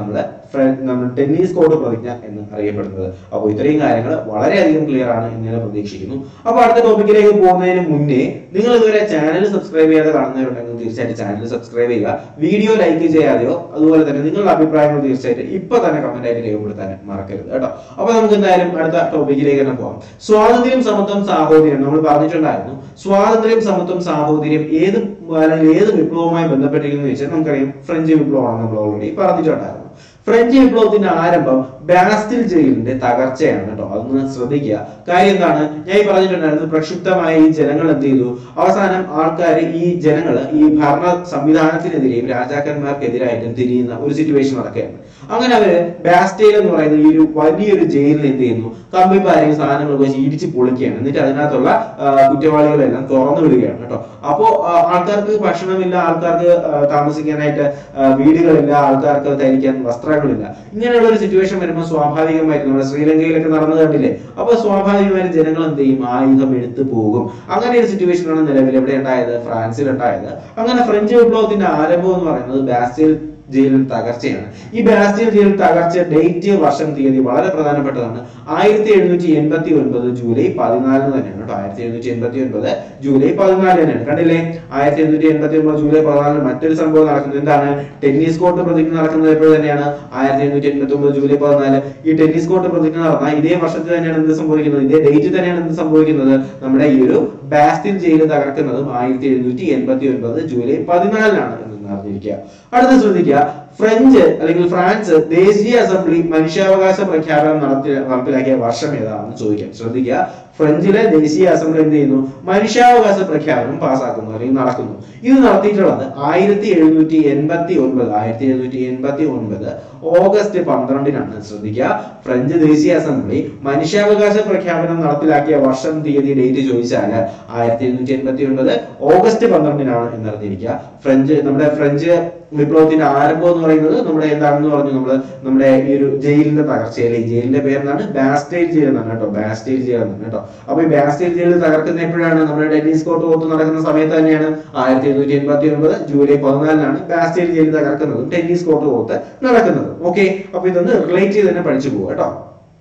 ഫ്ര- നമ്മുടെ ടെന്നീസ് കോർട്ട് പ്രതിജ്ഞ എന്ന് അറിയപ്പെടുന്നത് അപ്പോൾ ഇത്രയും കാര്യങ്ങൾ വളരെയധികം ക്ലിയർ ആണ് എന്ന് ഞാൻ പ്രതീക്ഷിക്കുന്നു അപ്പോൾ അടുത്ത ടോപ്പിക്കിലേക്ക് പോകുന്നതിന് മുന്നേ നിങ്ങൾ ഇതുവരെ ചാനൽ സബ്സ്ക്രൈബ് ചെയ്യാതെ കാണുന്നവരുണ്ടെങ്കിൽ തീർച്ചയായിട്ടും ചാനൽ സബ്സ്ക്രൈബ് ചെയ്യുക വീഡിയോ ലൈക്ക് ചെയ്യാതെയോ അതുപോലെ തന്നെ നിങ്ങളുടെ അഭിപ്രായങ്ങൾ തീർച്ചയായിട്ടും ഇപ്പൊ തന്നെ കമന്റ് ആയിട്ട് രേഖപ്പെടുത്താൻ മറക്കരുത് കേട്ടോ അപ്പൊ നമുക്ക് എന്തായാലും അടുത്ത ടോപ്പിക്കിലേക്ക് തന്നെ പോകാം സ്വാതന്ത്ര്യം സമത്വം സാഹോദര്യം നമ്മൾ പറഞ്ഞിട്ടുണ്ടായിരുന്നു സ്വാതന്ത്ര്യം സമത്വം സാഹോദര്യം ഏത് അല്ലെങ്കിൽ ഏത് വിപ്ലവവുമായി ബന്ധപ്പെട്ടിരിക്കുന്നു എന്ന് വെച്ചാൽ നമുക്കറിയാം ഫ്രഞ്ച് വിപ്ലവമാണ് നമ്മൾ ഓൾറെഡി പറഞ്ഞിട്ടുണ്ടായിരുന്നു ഫ്രഞ്ച് വിപ്ലവത്തിന്റെ ആരംഭം ബാസ്റ്റിൽ ജയിലിന്റെ തകർച്ചയാണ് കേട്ടോ അതൊന്ന് ശ്രദ്ധിക്കുക കാര്യം എന്താണ് ഞാൻ ഈ പറഞ്ഞിട്ടുണ്ടായിരുന്നു പ്രക്ഷുബ്ധമായ ഈ ജനങ്ങൾ എന്ത് ചെയ്തു അവസാനം ആൾക്കാർ ഈ ജനങ്ങൾ ഈ ഭരണ സംവിധാനത്തിനെതിരെയും രാജാക്കന്മാർക്കെതിരായിട്ടും തിരിയുന്ന ഒരു സിറ്റുവേഷൻ നടക്കുകയാണ് അങ്ങനെ അവര് ബാസ്റ്റൈൽ എന്ന് പറയുന്ന ഈ ഒരു വലിയൊരു ജയിലിൽ എന്ത് ചെയ്യുന്നു കമ്പിപ്പാരയും സാധനങ്ങളൊക്കെ വെച്ച് ഇടിച്ച് പൊളിക്കുകയാണ് എന്നിട്ട് അതിനകത്തുള്ള ആ, കുറ്റവാളികളെല്ലാം തുറന്നു വിടുകയാണ് കേട്ടോ അപ്പോ ആ, ആൾക്കാർക്ക് ഭക്ഷണമില്ല ആൾക്കാർക്ക് ആ, താമസിക്കാനായിട്ട് ആ, വീടുകളില്ല ആൾക്കാർക്ക് ധരിക്കാൻ വസ്ത്രങ്ങളില്ല ഇങ്ങനെയുള്ള ഒരു സിറ്റുവേഷൻ വരുമ്പോൾ സ്വാഭാവികമായിട്ട് നമ്മുടെ ശ്രീലങ്കയിലൊക്കെ നടന്നു കണ്ടില്ലേ അപ്പൊ സ്വാഭാവികമായിട്ട് ജനങ്ങൾ എന്ത് ചെയ്യും ആയുധം എടുത്തു പോകും അങ്ങനെ ഒരു സിറ്റുവേഷനാണ് നിലവിൽ എവിടെ ഉണ്ടായത് ഫ്രാൻസിൽ ഉണ്ടായത് അങ്ങനെ ഫ്രഞ്ച് വിപ്ലവത്തിന്റെ ആരംഭം എന്ന് പറയുന്നത് ബാസ്റ്റൈൽ ജയിലിൽ തകർച്ചയാണ് ഈ ബാസ്റ്റൈൽ ജയിലിൽ തകർച്ച ഡേറ്റ് വർഷം തീയതി വളരെ പ്രധാനപ്പെട്ടതാണ് ആയിരത്തി എഴുന്നൂറ്റി എൺപത്തി ഒൻപത് ജൂലൈ പതിനാലിന് തന്നെയാണ് കേട്ടോ ആയിരത്തി എഴുന്നൂറ്റി എൺപത്തി ഒൻപത് ജൂലൈ പതിനാല് തന്നെയാണ് കണ്ടില്ലേ ആയിരത്തി എഴുന്നൂറ്റി എൺപത്തി ഒൻപത് ജൂലൈ പതിനാലിന് മറ്റൊരു സംഭവം നടക്കുന്നത് എന്താണ് ടെന്നീസ് കോർട്ട് പ്രതിജ്ഞ നടക്കുന്നത് എപ്പോൾ തന്നെയാണ് ആയിരത്തി എഴുന്നൂറ്റി എൺപത്തി ഒമ്പത് ജൂലൈ പതിനാല് ഈ ടെന്നീസ് കോർട്ട് പ്രതിജ്ഞ നടന്ന ഇതേ വർഷത്തിൽ തന്നെയാണ് എന്ത് സംഭവിക്കുന്നത് ഇതേ ഡേറ്റ് തന്നെയാണ് എന്ത് സംഭവിക്കുന്നത് നമ്മുടെ ഈ ഒരു ബാസ്റ്റിൻ ജയിൽ തകർക്കുന്നതും ആയിരത്തി എഴുന്നൂറ്റി എൺപത്തി ഒൻപത് ജൂലൈ പതിനാലിനാണ് എന്ന് അറിഞ്ഞിരിക്കുക അടുത്ത ശ്രദ്ധിക്കുക ഫ്രഞ്ച് അല്ലെങ്കിൽ ഫ്രാൻസ് ദേശീയ അസംബ്ലി മനുഷ്യാവകാശ പ്രഖ്യാപനം നടത്തി നടപ്പിലാക്കിയ വർഷം ഏതാണെന്ന് ചോദിക്കാം ശ്രദ്ധിക്കുക ഫ്രഞ്ചിലെ ദേശീയ അസംബ്ലി എന്ത് ചെയ്യുന്നു മനുഷ്യാവകാശ പ്രഖ്യാപനം പാസ്സാക്കുന്നു അല്ലെങ്കിൽ നടക്കുന്നു ഇത് നടത്തിയിട്ടുള്ളത് ആയിരത്തി എഴുന്നൂറ്റി എൺപത്തി ഒൻപത് ആയിരത്തി എഴുന്നൂറ്റി എൺപത്തി ഒൻപത് ഓഗസ്റ്റ് പന്ത്രണ്ടിനാണ് ശ്രദ്ധിക്കുക ഫ്രഞ്ച് ദേശീയ അസംബ്ലി മനുഷ്യാവകാശ പ്രഖ്യാപനം നടപ്പിലാക്കിയ വർഷം തീയതി ഡേറ്റ് ചോദിച്ചാൽ ആയിരത്തി എഴുന്നൂറ്റി എൺപത്തി ഒൻപത് ഓഗസ്റ്റ് പന്ത്രണ്ടിനാണ് എന്നറിഞ്ഞിരിക്കുക ഫ്രഞ്ച് നമ്മുടെ ഫ്രഞ്ച് വിപ്ലവത്തിന്റെ ആരംഭം എന്ന് പറയുന്നത് നമ്മുടെ എന്താണെന്ന് പറഞ്ഞു നമ്മള് നമ്മുടെ ഈ ഒരു ജയിലിന്റെ തകർച്ചയിലെ ഈ ജയിലിന്റെ പേരെന്താണ് ബാസ്റ്റൈൽ ജയിൽ എന്നാണ് കേട്ടോ ബാസ്റ്റൈൽ ജയിൽ എന്നാണ് കേട്ടോ അപ്പൊ ഈ ബാസ്റ്റൈൽ ജയിൽ തകർക്കുന്ന എപ്പോഴാണ് നമ്മുടെ ടെന്നീസ് കോർട്ട് ഓത്ത് നടക്കുന്ന സമയത്ത് തന്നെയാണ് ആയിരത്തി എഴുന്നൂറ്റി എൺപത്തി ഒൻപത് ജൂലൈ പതിനാലിനാണ് ബാസ്റ്റൈൽ ജയിൽ തകർക്കുന്നതും ടെന്നീസ് കോർട്ട് ഓത്ത് നടക്കുന്നതും ഓക്കെ അപ്പൊ ഇതൊന്ന് റിലേറ്റ് ചെയ്ത് തന്നെ പഠിച്ചു പോകുക കേട്ടോ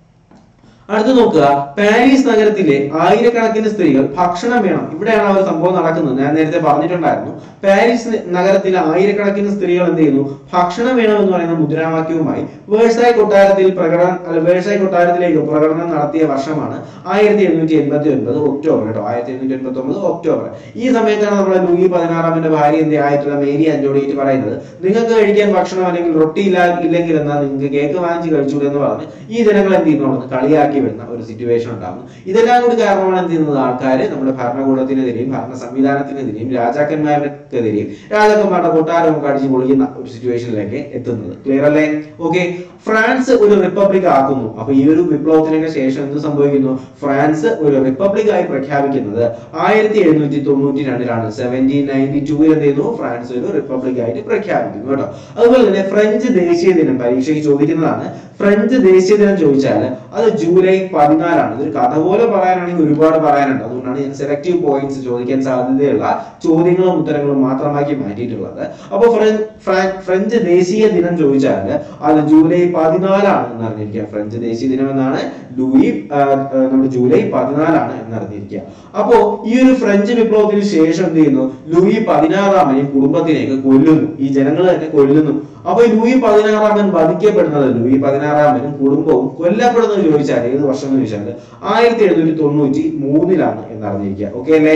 അടുത്ത് നോക്കുക പാരീസ് നഗരത്തിലെ ആയിരക്കണക്കിന് സ്ത്രീകൾ ഭക്ഷണം വേണം ഇവിടെയാണ് ആ ഒരു സംഭവം നടക്കുന്നത് ഞാൻ നേരത്തെ പറഞ്ഞിട്ടുണ്ടായിരുന്നു പാരീസ് നഗരത്തിലെ ആയിരക്കണക്കിന് സ്ത്രീകൾ എന്ത് ചെയ്യുന്നു ഭക്ഷണം വേണം എന്ന് പറയുന്ന മുദ്രാവാക്യവുമായി വേഴ്സായി കൊട്ടാരത്തിൽ പ്രകടനം അല്ല വേഴ്സായി കൊട്ടാരത്തിലേക്ക് പ്രകടനം നടത്തിയ വർഷമാണ് ആയിരത്തി എണ്ണൂറ്റി എൺപത്തി ഒൻപത് ഒക്ടോബർ കേട്ടോ ആയിരത്തി എണ്ണൂറ്റി എൺപത്തി ഒമ്പത് ഒക്ടോബർ ഈ സമയത്താണ് നമ്മുടെ ലൂയി പതിനാറാമന്റെ ഭാര്യ എന്ത് ആയിട്ടുള്ള മേരി അഞ്ചോടിയിട്ട് പറയുന്നത് നിങ്ങൾക്ക് കഴിക്കാൻ ഭക്ഷണം അല്ലെങ്കിൽ റൊട്ടി ഇല്ല ഇല്ലെങ്കിൽ എന്നാൽ നിങ്ങൾക്ക് കേക്ക് വാങ്ങിച്ച് കഴിച്ചൂടെ എന്ന് പറഞ്ഞ് ഈ ജനങ്ങൾ എന്ത് ചെയ്യുന്നു കളിയാക്കി വരുന്ന ഒരു സിറ്റുവേഷൻ ഉണ്ടാകുന്നു ഇതെല്ലാം കൂടി കാരണമാണ് എന്ത് ചെയ്യുന്നത് ആൾക്കാർ നമ്മുടെ ഭരണകൂടത്തിനെതിരെയും ഭരണ സംവിധാനത്തിനെതിരെയും രാജാക്കന്മാർക്കെതിരെയും രാജാക്കന്മാരുടെ കൊട്ടാരമൊക്കെ അടിച്ചു പൊളിക്കുന്ന ഒരു സിറ്റുവേഷനിലേക്ക് എത്തുന്നത് ക്ലിയർ അല്ലേ ഓക്കെ ഫ്രാൻസ് ഒരു റിപ്പബ്ലിക് ആക്കുന്നു അപ്പൊ ഈ ഒരു വിപ്ലവത്തിനൊക്കെ ശേഷം എന്ത് സംഭവിക്കുന്നു ഫ്രാൻസ് ഒരു റിപ്പബ്ലിക് ആയി പ്രഖ്യാപിക്കുന്നത് ആയിരത്തി എഴുന്നൂറ്റി തൊണ്ണൂറ്റി രണ്ടിലാണ് സെവൻറ്റീൻ നയൻറ്റി ടൂവിൽ എന്ത് ചെയ്യുന്നു ഫ്രാൻസ് ഒരു റിപ്പബ്ലിക് ആയിട്ട് പ്രഖ്യാപിക്കുന്നു കേട്ടോ അതുപോലെ തന്നെ ഫ്രഞ്ച് ദേശീയ ദിനം പരീക്ഷയ്ക്ക് ചോദിക്കുന്നതാണ് ഫ്രഞ്ച് ദേശീയ ദിനം ചോദിച്ചാൽ അത് ജൂലൈ പതിനാലാണ് ഇതൊരു കഥ പോലെ പറയാനാണെങ്കിൽ ഒരുപാട് പറയാനുണ്ട് അതുകൊണ്ടാണ് ഞാൻ സെലക്റ്റീവ് പോയിന്റ്സ് ചോദിക്കാൻ സാധ്യതയുള്ള ചോദ്യങ്ങളും ഉത്തരങ്ങളും മാത്രമാക്കി മാറ്റിയിട്ടുള്ളത് അപ്പൊ ഫ്രഞ്ച് ഫ്രാ- ഫ്രഞ്ച് ദേശീയ ദിനം ചോദിച്ചാൽ അത് ജൂലൈ പതിനാലാണ് എന്ന് അറിഞ്ഞിരിക്കുക ഫ്രഞ്ച് ദേശീയ ദിനം എന്നാണ് ലൂയി ആ, ആ, നമ്മുടെ ജൂലൈ പതിനാലാണ് എന്ന് അറിഞ്ഞിരിക്കുക അപ്പോ ഈ ഒരു ഫ്രഞ്ച് വിപ്ലവത്തിന് ശേഷം എന്ത് ചെയ്യുന്നു ലൂയി പതിനാറാമനെയും കുടുംബത്തിനെയൊക്കെ കൊല്ലുന്നു ഈ ജനങ്ങൾ തന്നെ കൊല്ലുന്നു അപ്പൊ ഈ ലൂയി പതിനാറാമൻ വധിക്കപ്പെടുന്നത് ലൂയി പതിനാറാമനും കുടുംബവും കൊല്ലപ്പെടുന്നത് ചോദിച്ചാൽ ഏത് വർഷം എന്ന് ചോദിച്ചാൽ ആയിരത്തി എഴുന്നൂറ്റി തൊണ്ണൂറ്റി മൂന്നിലാണ് എന്ന് അറിഞ്ഞിരിക്കുക ഓക്കെ അല്ലേ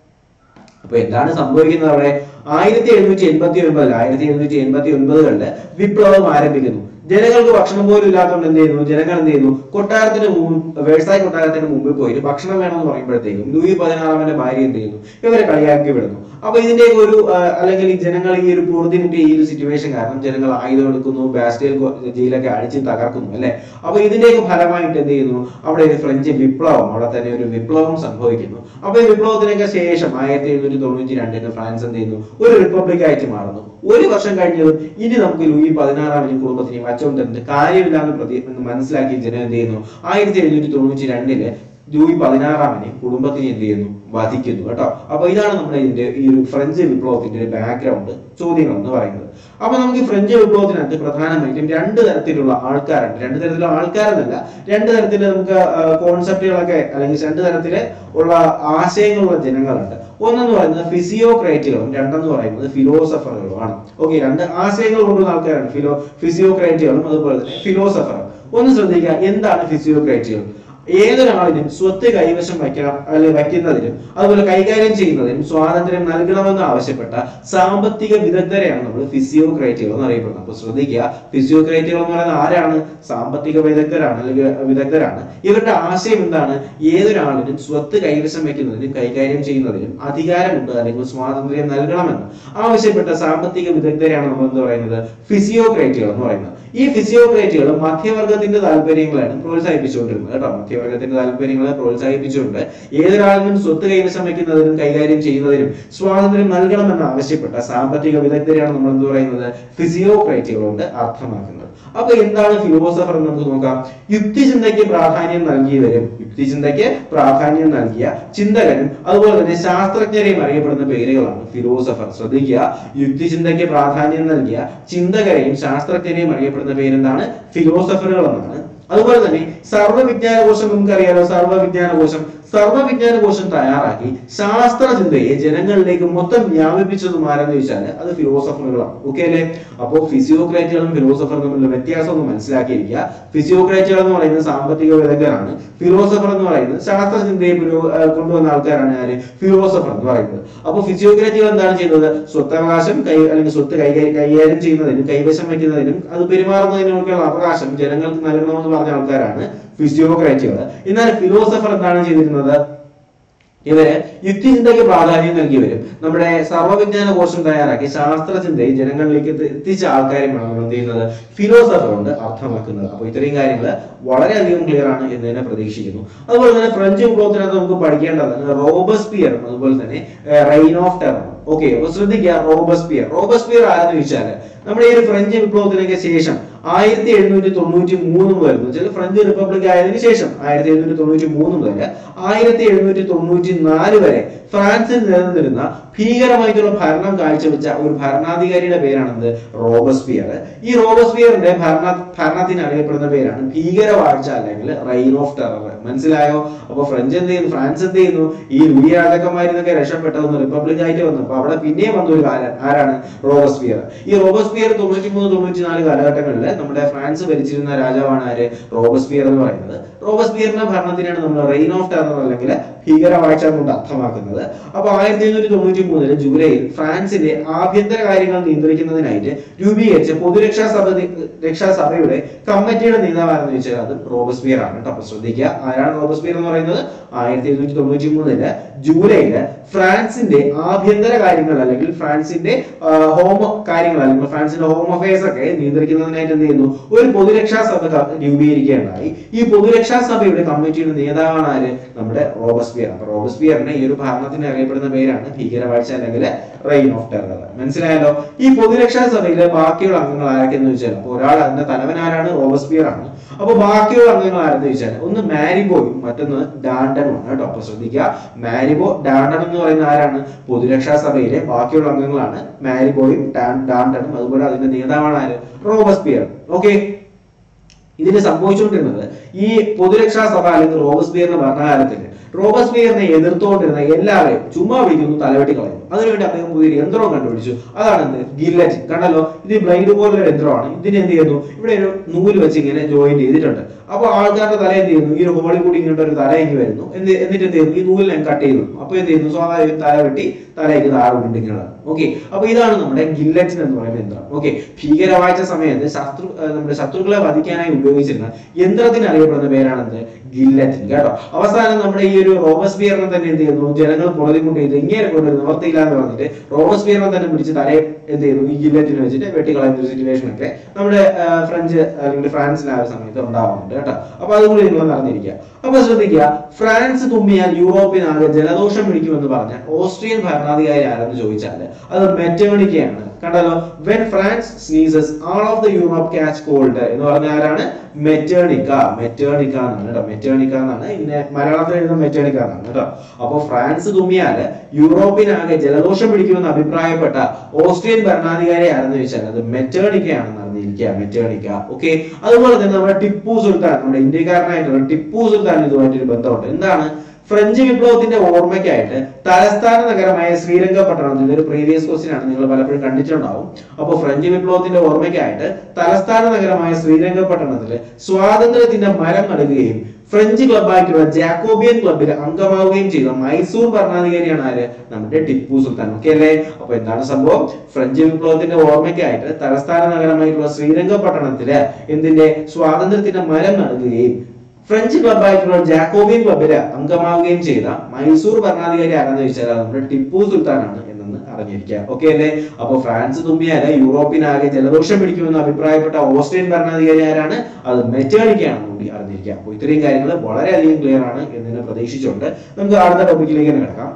അപ്പൊ എന്താണ് സംഭവിക്കുന്നത് അവിടെ ആയിരത്തി എഴുന്നൂറ്റി എൺപത്തി ഒൻപതിൽ ആയിരത്തി എഴുന്നൂറ്റി എൺപത്തി ഒൻപതുകളില് വിപ്ലവം ആരംഭിക്കുന്നു ജനങ്ങൾക്ക് ഭക്ഷണം പോലും ഇല്ലാത്തതുകൊണ്ട് എന്ത് ചെയ്യുന്നു ജനങ്ങൾ എന്ത് ചെയ്യുന്നു കൊട്ടാരത്തിന് മുമ്പ് വ്യവസായ കൊട്ടാരത്തിന് മുമ്പിൽ പോയിട്ട് ഭക്ഷണം വേണമെന്ന് പറയുമ്പോഴത്തേക്കും ലൂയി പതിനാറാമന്റെ ഭാര്യ എന്ത് ചെയ്യുന്നു ഇവരെ കളിയാക്കി വിടുന്നു അപ്പൊ ഇതിന്റെയൊക്കെ ഒരു ആ, അല്ലെങ്കിൽ ഈ ജനങ്ങൾ ഈ ഒരു പൊറുതിമുട്ടിയ ഈ ഒരു സിറ്റുവേഷൻ കാരണം ജനങ്ങൾ ആയുധം എടുക്കുന്നു ബാസ്റ്റേൽ കൊ- ജയിലൊക്കെ അടിച്ച് തകർക്കുന്നു അല്ലെ അപ്പൊ ഇതിന്റെയൊക്കെ ഫലമായിട്ട് എന്ത് ചെയ്യുന്നു അവിടെ ഒരു ഫ്രഞ്ച് വിപ്ലവം അവിടെ തന്നെ ഒരു വിപ്ലവം സംഭവിക്കുന്നു അപ്പൊ ഈ വിപ്ലവത്തിനൊക്കെ ശേഷം ആയിരത്തി എഴുന്നൂറ്റി തൊണ്ണൂറ്റി രണ്ടിന് ഫ്രാൻസ് എന്ത് ചെയ്യുന്നു ഒരു റിപ്പബ്ലിക് ആയിട്ട് മാറുന്നു ഒരു വർഷം കഴിഞ്ഞതും ഇനി നമുക്ക് ലൂയി പതിനാറാമിനും കുടുംബത്തിനെയും വച്ചുകൊണ്ടിരുന്നിട്ട് കാര്യമില്ലാന്ന് പ്രതി എന്ന് മനസ്സിലാക്കി ജനം എന്ത് ചെയ്യുന്നു ആയിരത്തി എഴുന്നൂറ്റി തൊണ്ണൂറ്റി രണ്ടില് ലൂയി പതിനാറാമനെയും കുടുംബത്തിനെ എന്ത് ചെയ്യുന്നു വധിക്കുന്നു കേട്ടോ അപ്പൊ ഇതാണ് നമ്മുടെ ഇതിന്റെ ഈ ഒരു ഫ്രഞ്ച് വിപ്ലവത്തിന്റെ ഒരു ബാക്ക്ഗ്രൗണ്ട് ചോദ്യങ്ങൾ എന്ന് പറയുന്നത് അപ്പൊ നമുക്ക് ഈ ഫ്രഞ്ച് വിപ്ലവത്തിനകത്ത് പ്രധാനമായിട്ടും രണ്ട് തരത്തിലുള്ള ആൾക്കാരുണ്ട് രണ്ട് തരത്തിലുള്ള ആൾക്കാരെന്നല്ല രണ്ട് തരത്തില് നമുക്ക് കോൺസെപ്റ്റുകളൊക്കെ അല്ലെങ്കിൽ രണ്ട് തരത്തില് ഉള്ള ആശയങ്ങളുള്ള ജനങ്ങളുണ്ട് ഒന്നെന്ന് പറയുന്നത് ഫിസിയോക്രൈറ്റുകളും രണ്ടെന്ന് പറയുന്നത് ഫിലോസഫറുകളുമാണ് ഓക്കെ രണ്ട് ആശയങ്ങൾ കൊണ്ടുവന്ന ആൾക്കാരാണ് ഫിലോ ഫിസിയോക്രൈറ്റുകളും അതുപോലെ തന്നെ ഫിലോസഫറും ഒന്ന് ശ്രദ്ധിക്കുക എന്താണ് ഫിസിയോക്രൈറ്റുകൾ ഏതൊരാളിനും സ്വത്ത് കൈവശം വയ്ക്കണം അല്ലെങ്കിൽ വയ്ക്കുന്നതിനും അതുപോലെ കൈകാര്യം ചെയ്യുന്നതിനും സ്വാതന്ത്ര്യം നൽകണമെന്ന് ആവശ്യപ്പെട്ട സാമ്പത്തിക വിദഗ്ധരെയാണ് നമ്മൾ ഫിസിയോക്രൈറ്റുകൾ എന്ന് അറിയപ്പെടുന്നത് അപ്പൊ ശ്രദ്ധിക്കുക ഫിസിയോക്രൈറ്റുകൾ എന്ന് പറയുന്നത് ആരാണ് സാമ്പത്തിക വിദഗ്ധരാണ് അല്ലെങ്കിൽ വിദഗ്ധരാണ് ഇവരുടെ ആശയം എന്താണ് ഏതൊരാളിനും സ്വത്ത് കൈവശം വയ്ക്കുന്നതിനും കൈകാര്യം ചെയ്യുന്നതിനും അധികാരമുണ്ട് അല്ലെങ്കിൽ സ്വാതന്ത്ര്യം നൽകണമെന്ന് ആവശ്യപ്പെട്ട സാമ്പത്തിക വിദഗ്ധരെയാണ് നമ്മൾ എന്ന് പറയുന്നത് ഫിസിയോക്രൈറ്റുകൾ എന്ന് പറയുന്നത് ഈ ഫിസിയോക്രൈറ്റുകൾ മധ്യവർഗത്തിന്റെ താല്പര്യങ്ങളാണ് പ്രോത്സാഹിപ്പിച്ചുകൊണ്ടിരുന്നത് കേട്ടോ മധ്യവർഗത്തിന്റെ താല്പര്യങ്ങളെ പ്രോത്സാഹിപ്പിച്ചുകൊണ്ട് ഏതൊരാളിനും സ്വത്ത് കൈവശം വയ്ക്കുന്നതിനും കൈകാര്യം ചെയ്യുന്നതിനും സ്വാതന്ത്ര്യം നൽകണമെന്ന് ആവശ്യപ്പെട്ട സാമ്പത്തിക വിദഗ്ധരെയാണ് നമ്മൾ എന്ത് പറയുന്നത് ഫിസിയോക്രൈറ്റുകൾ കൊണ്ട് അർത്ഥമാക്കുന്നത് അപ്പൊ എന്താണ് ഫിലോസഫർ എന്ന് നമുക്ക് നോക്കാം യുക്തിചിന്തയ്ക്ക് പ്രാധാന്യം നൽകിയവരും യുക്തിചിന്തയ്ക്ക് പ്രാധാന്യം നൽകിയ ചിന്തകനും അതുപോലെ തന്നെ ശാസ്ത്രജ്ഞരെയും അറിയപ്പെടുന്ന പേരുകളാണ് ഫിലോസഫർ ശ്രദ്ധിക്കുക യുക്തിചിന്തയ്ക്ക് പ്രാധാന്യം നൽകിയ ചിന്തകരെയും ശാസ്ത്രജ്ഞരെയും അറിയപ്പെടുന്ന പേരെന്താണ് ഫിലോസഫറുകൾ എന്നാണ് അതുപോലെ തന്നെ സർവ്വവിജ്ഞാനകോശം നമുക്കറിയാലോ സർവ്വവിജ്ഞാനകോശം സർവ്വവിജ്ഞാനകോശം തയ്യാറാക്കി ശാസ്ത്രചിന്തയെ ജനങ്ങളിലേക്ക് മൊത്തം വ്യാപിപ്പിച്ചതും ആരെന്ന് ചോദിച്ചാൽ അത് ഫിലോസഫറുകളാണ് ഓക്കെ അല്ലേ അപ്പോ ഫിസിയോക്രാറ്റുകളും ഫിലോസഫറും തമ്മിലുള്ള വ്യത്യാസം ഒന്ന് മനസ്സിലാക്കിയിരിക്കുക ഫിസിയോക്രാറ്റുകൾ എന്ന് പറയുന്നത് സാമ്പത്തിക വിദഗ്ധരാണ് ഫിലോസഫർ എന്ന് പറയുന്നത് ശാസ്ത്രചിന്തയെ പുരോ ആ, കൊണ്ടുവന്ന ആൾക്കാരാണ് ആര് ഫിലോസഫർ എന്ന് പറയുന്നത് അപ്പൊ ഫിസിയോക്രാറ്റുകൾ എന്താണ് ചെയ്യുന്നത് സ്വത്തവകാശം കൈ അല്ലെങ്കിൽ സ്വത്ത് കൈകാര്യം കൈകാര്യം ചെയ്യുന്നതിനും കൈവശം വയ്ക്കുന്നതിനും അത് പെരുമാറുന്നതിനുമൊക്കെയുള്ള അവകാശം ജനങ്ങൾക്ക് നൽകണമെന്ന് പറഞ്ഞ ആൾക്കാരാണ് ഫിസിയോക്രാറ്റുകൾ എന്നാൽ ഫിലോസഫർ എന്താണ് ചെയ്തിരുന്നത് ഇവര് യുക്തിചിന്തയ്ക്ക് പ്രാധാന്യം നൽകിയവരും നമ്മുടെ സർവ്വവിജ്ഞാന കോശം തയ്യാറാക്കി ശാസ്ത്രചിന്തയെ ജനങ്ങളിലേക്ക് എത്തി- എത്തിച്ച ആൾക്കാരെയാണ് നമ്മൾ എന്ത് ചെയ്യുന്നത് ഫിലോസഫർ കൊണ്ട് അർത്ഥമാക്കുന്നത് അപ്പൊ ഇത്രയും കാര്യങ്ങൾ വളരെയധികം ക്ലിയർ ആണ് എന്ന് തന്നെ പ്രതീക്ഷിക്കുന്നു അതുപോലെ തന്നെ ഫ്രഞ്ച് വിപ്ലവത്തിനകത്ത് നമുക്ക് പഠിക്കേണ്ടതാണ് റോബസ്പിയറും അതുപോലെ തന്നെ റെയിൻ ഓഫ് ടെറർ ഓക്കെ അപ്പൊ ശ്രദ്ധിക്കുക റോബസ്പിയർ റോബസ്പിയർ ആരെന്ന് ചോദിച്ചാല് നമ്മുടെ ഈ ഒരു ഫ്രഞ്ച് വിപ്ലവത്തിനൊക്കെ ശേഷം ആയിരത്തി എഴുന്നൂറ്റി തൊണ്ണൂറ്റി മൂന്ന് മുതൽ എന്ന് വെച്ചാൽ ഫ്രഞ്ച് റിപ്പബ്ലിക് ആയതിനു ശേഷം ആയിരത്തി എഴുന്നൂറ്റി തൊണ്ണൂറ്റി മൂന്ന് മുതൽ ആയിരത്തി എഴുന്നൂറ്റി തൊണ്ണൂറ്റി നാല് വരെ ഫ്രാൻസിൽ നിലനിന്നിരുന്ന ഭീകരമായിട്ടുള്ള ഭരണം കാഴ്ചവെച്ച ഒരു ഭരണാധികാരിയുടെ പേരാണെന്ത് റോബസ്പിയർ ഈ റോബസ്പിയറിന്റെ ഭരണ ഭരണത്തിന് അറിയപ്പെടുന്ന പേരാണ് ഭീകരവാഴ്ച അല്ലെങ്കിൽ റെയിൻ ഓഫ് ടെറർ മനസ്സിലായോ അപ്പൊ ഫ്രഞ്ച് എന്ത് ചെയ്യുന്നു ഫ്രാൻസ് എന്ത് ചെയ്യുന്നു ഈ ലൂയി രാജാക്കന്മാരിന്നൊക്കെ രക്ഷപ്പെട്ടതെന്ന് റിപ്പബ്ലിക് ആയിട്ട് വന്നു അപ്പൊ അവിടെ പിന്നെയും വന്ന ഒരു കാലം ആരാണ് റോബസ്പിയർ ഈ റോബസ്പിയർ തൊണ്ണൂറ്റി മൂന്ന് തൊണ്ണൂറ്റി നാല് കാലഘട്ടങ്ങളിൽ നമ്മുടെ ഫ്രാൻസ് ഭരിച്ചിരുന്ന രാജാവാണ് ആര് റോബസ്പിയർ എന്ന് പറയുന്നത് റോബസ്പിയറിന്റെ ഭരണത്തിനാണ് നമ്മൾ റെയിൻ ഓഫ് ടെറർ അല്ലെങ്കിൽ ഭീകരവാഴ്ച കൊണ്ട് അർത്ഥമാക്കുന്നത് അപ്പൊ ആയിരത്തി എഴുന്നൂറ്റി തൊണ്ണൂറ്റി മൂന്നില് ജൂലൈയിൽ ഫ്രാൻസിന്റെ ആഭ്യന്തര കാര്യങ്ങൾ നിയന്ത്രിക്കുന്നതിനായിട്ട് രൂപീകരിച്ച പൊതുരക്ഷാ സഭ രക്ഷാസഭയുടെ കമ്മിറ്റിയുടെ നേതാവാണെന്ന് ചോദിച്ചാൽ അത് റോബസ്പിയർ ആണ് കേട്ടോ അപ്പൊ ശ്രദ്ധിക്കുക ആരാണ് റോബസ്പിയർ എന്ന് പറയുന്നത് ആയിരത്തി എഴുന്നൂറ്റി തൊണ്ണൂറ്റി മൂന്നില് ജൂലൈയില് ഫ്രാൻസിന്റെ ആഭ്യന്തര കാര്യങ്ങൾ അല്ലെങ്കിൽ ഫ്രാൻസിന്റെ ആ, ഹോം കാര്യങ്ങൾ അല്ലെങ്കിൽ ഫ്രാൻസിന്റെ ഹോം അഫയേഴ്സ് ഒക്കെ നിയന്ത്രിക്കുന്നതിനായിട്ട് എന്ത് ചെയ്യുന്നു ഒരു പൊതുരക്ഷാ സഭ ക- രൂപീകരിക്കുകയുണ്ടായി ഈ പൊതുരക്ഷാ സഭയുടെ കമ്മിറ്റിയുടെ നേതാവാണ് ആര് നമ്മുടെ റോബസ്പിയർ അപ്പൊ റോബസ്പിയറിന്റെ ഈ ഒരു ഭരണത്തിന് അറിയപ്പെടുന്ന പേരാണ് ഭീകരവാഴ്ച അല്ലെങ്കിൽ റെയിൻ ഓഫ് ടെറർ മനസ്സിലായല്ലോ ഈ പൊതുരക്ഷാ സഭയിലെ ബാക്കിയുള്ള അംഗങ്ങൾ ആരൊക്കെയെന്ന് ചോദിച്ചാൽ അപ്പൊ ഒരാൾ അതിന്റെ തലവൻ ആരാണ് റോബസ്പിയർ ആണ് അപ്പൊ ബാക്കിയുള്ള അംഗങ്ങൾ ആരെന്ന് ചോദിച്ചാൽ ഒന്ന് മാരിബോയും മറ്റൊന്ന് ഡാണ്ടനുമാണ് കേട്ടോ അപ്പൊ ശ്രദ്ധിക്കുക മാരിബോ ഡാണ്ടൻ എന്ന് പറയുന്ന ആരാണ് പൊതുരക്ഷാ സഭയിലെ ബാക്കിയുള്ള അംഗങ്ങളാണ് മാരിബോയും ഡാൻ- ഡാണ്ടനും അതുപോലെ അതിന്റെ നേതാവാണ് ആര് റോബസ്പിയർ ഓക്കെ ഇതിന് സംഭവിച്ചുകൊണ്ടിരുന്നത് ഈ പൊതുരക്ഷാ സഭ അല്ലെങ്കിൽ റോബസ്പിയറിന്റെ ഭരണകാലത്തിന് റോബസ്പിയറിനെ എതിർത്തുകൊണ്ടിരുന്ന എല്ലാവരെയും ചുമ്മാ വിളിക്കുന്നു തലവെട്ടി കളയുന്നു അതിനുവേണ്ടി അദ്ദേഹം പുതിയൊരു യന്ത്രം കണ്ടുപിടിച്ചു അതാണ് എന്ത് ഗില്ലറ്റ് കണ്ടല്ലോ ഇത് ബ്ലൈഡ് പോലുള്ള യന്ത്രമാണ് ഇതിന് എന്ത് ചെയ്യുന്നു ഇവിടെ ഒരു നൂല് വെച്ച് ഇങ്ങനെ ജോയിൻ ചെയ്തിട്ടുണ്ട് അപ്പൊ ആൾക്കാരുടെ തല എന്ത് ചെയ്യുന്നു ഈ ഒരു ഹോളിൽ കൂടി ഇങ്ങോട്ട് ഒരു തല ഇങ്ങി വരുന്നു എന്ത് എന്നിട്ട് എന്ത് ചെയ്യുന്നു ഈ നൂലിനെ കട്ട് ചെയ്തു അപ്പൊ എന്ത് ചെയ്യുന്നു സ്വാഭാവികം തല വെട്ടി തലയ്ക്ക് താഴെ കൊണ്ടിരിക്കുന്നതാണ് ഓക്കെ അപ്പൊ ഇതാണ് നമ്മുടെ ഗില്ലറ്റിൻ എന്ന് പറയുന്ന യന്ത്രം ഓക്കെ ഭീകരവാഴ്ച സമയത്ത് ശത്രു ആ, നമ്മുടെ ശത്രുക്കളെ വധിക്കാനായി ഉപയോഗിച്ചിരുന്ന യന്ത്രത്തിന് അറിയപ്പെടുന്ന പേരാണെന്ത് ഗില്ലറ്റിൻ കേട്ടോ അവസാനം നമ്മുടെ ഈ ഒരു റോബസ്പിയറിനെ തന്നെ എന്ത് ചെയ്യുന്നു ജനങ്ങൾ പുറതി കൊണ്ട് ഇത് ഇങ്ങനെ കൊണ്ട് നിവർത്തിയില്ല എന്ന് പറഞ്ഞിട്ട് റോബസ്പിയറിനെ തന്നെ പിടിച്ച് തലയെ എന്ത് ചെയ്യുന്നു ഈ ഗില്ലറ്റിന് വെച്ചിട്ട് വെട്ടിക്കളയുന്ന ഒരു സിറ്റുവേഷൻ ഒക്കെ നമ്മുടെ ആ, ഫ്രഞ്ച് അല്ലെങ്കിൽ ഫ്രാൻസിന് ആ ഒരു സമയത്ത് ഉണ്ടാവുന്നുണ്ട് കേട്ടോ അപ്പൊ അതുകൂടി നിങ്ങൾ അറിഞ്ഞിരിക്കുക അപ്പൊ ശ്രദ്ധിക്കുക ഫ്രാൻസ് തുമ്മിയാൽ യൂറോപ്പിന് ആകെ ജലദോഷം പിടിക്കുമെന്ന് പറഞ്ഞ ഓസ്ട്രിയൻ ഭരണാധികാരി ആരെന്ന് ചോദിച്ചാൽ അത് മെറ്റേണിക്കയാണ് കണ്ടല്ലോ when France sneezes all of the Europe catch cold എന്ന് പറഞ്ഞ ആരാണ് മെറ്റേണിക്ക മെറ്റേണിക്ക എന്നാണ് കേട്ടോ മെറ്റേണിക്ക എന്നാണ് പിന്നെ മലയാളത്തിൽ എഴുതുന്ന മെറ്റേണിക്ക എന്നാണ് കേട്ടോ അപ്പൊ ഫ്രാൻസ് തുമ്മിയാല് യൂറോപ്പിനാകെ ജലദോഷം പിടിക്കുമെന്ന് അഭിപ്രായപ്പെട്ട ഓസ്ട്രിയൻ ഭരണാധികാരി ആരെന്ന് ചോദിച്ചാൽ അത് മെറ്റേണിക്കയാണെന്ന് അറിഞ്ഞിരിക്കുക മെറ്റേണിക്ക ഓക്കെ അതുപോലെ തന്നെ നമ്മുടെ ടിപ്പു സുൽത്താൻ നമ്മുടെ ഇന്ത്യക്കാരനായിട്ടുള്ള ടിപ്പു സുൽത്താൻ ഇതുമായിട്ടൊരു ബന്ധമുണ്ട് എന്താണ് ഫ്രഞ്ച് വിപ്ലവത്തിന്റെ ഓർമ്മയ്ക്കായിട്ട് തലസ്ഥാന നഗരമായ ശ്രീരംഗപട്ടണത്തിൽ ഇതൊരു പ്രീവിയസ് ക്വസ്റ്റ്യൻ ആണ് നിങ്ങൾ പലപ്പോഴും കണ്ടിട്ടുണ്ടാവും അപ്പോൾ ഫ്രഞ്ച് വിപ്ലവത്തിന്റെ ഓർമ്മയ്ക്കായിട്ട് തലസ്ഥാന നഗരമായ ശ്രീരംഗപട്ടണത്തിൽ സ്വാതന്ത്ര്യത്തിന്റെ മരം നടുകയും ഫ്രഞ്ച് ക്ലബായിട്ടുള്ള ജാക്കോബിയൻ ക്ലബിൽ അംഗമാവുകയും ചെയ്ത മൈസൂർ ഭരണാധികാരിയാണ് ആര് നമ്മുടെ ടിപ്പു സുൽത്താൻ ഓക്കെ അല്ലേ അപ്പൊ എന്താണ് സംഭവം ഫ്രഞ്ച് വിപ്ലവത്തിന്റെ ഓർമ്മയ്ക്കായിട്ട് തലസ്ഥാന നഗരമായിട്ടുള്ള ശ്രീരംഗപട്ടണത്തില് എന്തിന്റെ സ്വാതന്ത്ര്യത്തിന്റെ മരം നടുകയും ഫ്രഞ്ച് ക്ലബായിട്ടുള്ള ജാക്കോബിയൻ ക്ലബില് അംഗമാവുകയും ചെയ്ത മൈസൂർ ഭരണാധികാരി ആരാന്ന് ചോദിച്ചാൽ അത് നമ്മുടെ ടിപ്പു സുൽത്താനാണ് എന്നെന്ന് അറിഞ്ഞിരിക്കുക ഓക്കെ അല്ലേ അപ്പൊ ഫ്രാൻസ് തുമ്പിയാല് യൂറോപ്പിനാകെ ജലദോഷം പിടിക്കുമെന്ന് അഭിപ്രായപ്പെട്ട ഓസ്ട്രിയൻ ഭരണാധികാരി ആരാണ് അത് മെറ്റേണിക്കാണെന്ന് കൂടി അറിഞ്ഞിരിക്കുക അപ്പൊ ഇത്രയും കാര്യങ്ങൾ വളരെയധികം ക്ലിയർ ആണ് എന്നതിനെ പ്രതീക്ഷിച്ചുകൊണ്ട് നമുക്ക് അടുത്ത ടോപ്പിക്കിലേക്ക് തന്നെ കിടക്കാം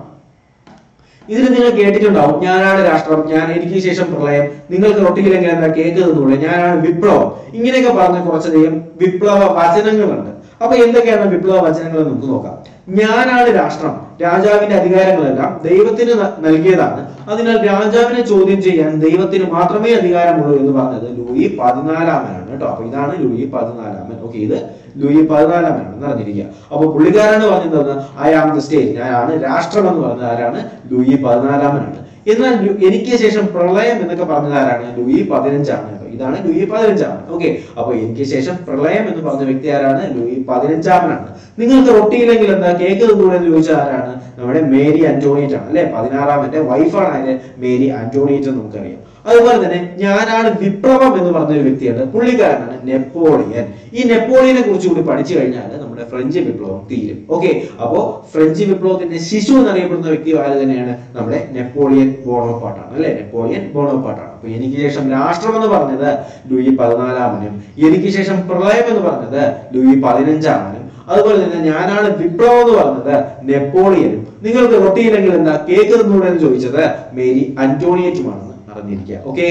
ഇതിൽ നിങ്ങൾ കേട്ടിട്ടുണ്ടാവും ഞാനാണ് രാഷ്ട്രം ഞാൻ എനിക്ക് ശേഷം പ്രളയം നിങ്ങൾക്ക് റൊട്ടിയിലെങ്കിൽ എന്താ കേക്ക് തന്നൂടെ ഞാനാണ് വിപ്ലവം ഇങ്ങനെയൊക്കെ പറഞ്ഞ കുറച്ചധികം വിപ്ലവ വചനങ്ങളുണ്ട് അപ്പൊ എന്തൊക്കെയാണ് വിപ്ലവ വചനങ്ങൾ എന്ന് നമുക്ക് നോക്കാം ഞാനാണ് രാഷ്ട്രം രാജാവിന്റെ അധികാരങ്ങളെല്ലാം ദൈവത്തിന് ന- നൽകിയതാണ് അതിനാൽ രാജാവിനെ ചോദ്യം ചെയ്യാൻ ദൈവത്തിന് മാത്രമേ അധികാരമുള്ളൂ എന്ന് പറഞ്ഞത് ലൂയി പതിനാലാമനാണ് കേട്ടോ അപ്പൊ ഇതാണ് ലൂയി പതിനാലാമൻ ഓക്കെ ഇത് ലൂയി പതിനാലാമനാണ് അറിഞ്ഞിരിക്കുക അപ്പൊ പുള്ളിക്കാരാണ് പറഞ്ഞത് ഐ ആം ദ സ്റ്റേറ്റ് ഞാനാണ് രാഷ്ട്രം എന്ന് പറഞ്ഞത് ആരാണ് ലൂയി പതിനാലാമനാണ് എന്നാൽ ലു- എനിക്ക് ശേഷം പ്രളയം എന്നൊക്കെ പറഞ്ഞത് ആരാണ് ലൂയി പതിനഞ്ചാണ് കേട്ടോ ഇതാണ് ലൂയി പതിനഞ്ചാമൻ ഓക്കെ അപ്പൊ എനിക്ക് ശേഷം പ്രളയം എന്ന് പറഞ്ഞ വ്യക്തി ആരാണ് ലൂയി പതിനഞ്ചാമനാണ് നിങ്ങൾക്ക് റൊട്ടിയില്ലെങ്കിൽ എന്താ കേക്ക് തന്നൂടെ എന്ന് ചോദിച്ചാൽ ആരാണ് നമ്മുടെ മേരി അന്റോണിയറ്റ് ആണ് അല്ലെ പതിനാറാമന്റെ വൈഫാണ് ആര് മേരി അന്റോണിയറ്റ് എന്ന് നമുക്കറിയാം അതുപോലെ തന്നെ ഞാനാണ് വിപ്ലവം എന്ന് പറഞ്ഞ ഒരു വ്യക്തിയുണ്ട് പുള്ളിക്കാരനാണ് നെപ്പോളിയൻ ഈ നെപ്പോളിയനെ കുറിച്ച് കൂടി പഠിച്ചു കഴിഞ്ഞാൽ നമ്മുടെ ഫ്രഞ്ച് വിപ്ലവം തീരും ഓക്കെ അപ്പോ ഫ്രഞ്ച് വിപ്ലവത്തിന്റെ ശിശു എന്നറിയപ്പെടുന്ന വ്യക്തി ആര് തന്നെയാണ് നമ്മുടെ നെപ്പോളിയൻ ബോണോപ്പാട്ടാണ് അല്ലെ നെപ്പോളിയൻ ബോണോപ്പാട്ടാണ് അപ്പൊ എനിക്ക് ശേഷം രാഷ്ട്രം എന്ന് പറഞ്ഞത് ലൂയി പതിനാലാമനും എനിക്ക് ശേഷം പ്രളയം എന്ന് പറഞ്ഞത് ലൂയി പതിനഞ്ചാമനും അതുപോലെ തന്നെ ഞാനാണ് വിപ്ലവം എന്ന് പറഞ്ഞത് നെപ്പോളിയനും നിങ്ങൾക്ക് റൊട്ടിയില്ലെങ്കിൽ എന്താ കേക്ക് തന്നൂടെ എന്ന് ചോദിച്ചത് മേരി അന്റോണിയറ്റുമാണെന്ന് അറിഞ്ഞിരിക്കുക ഓക്കെ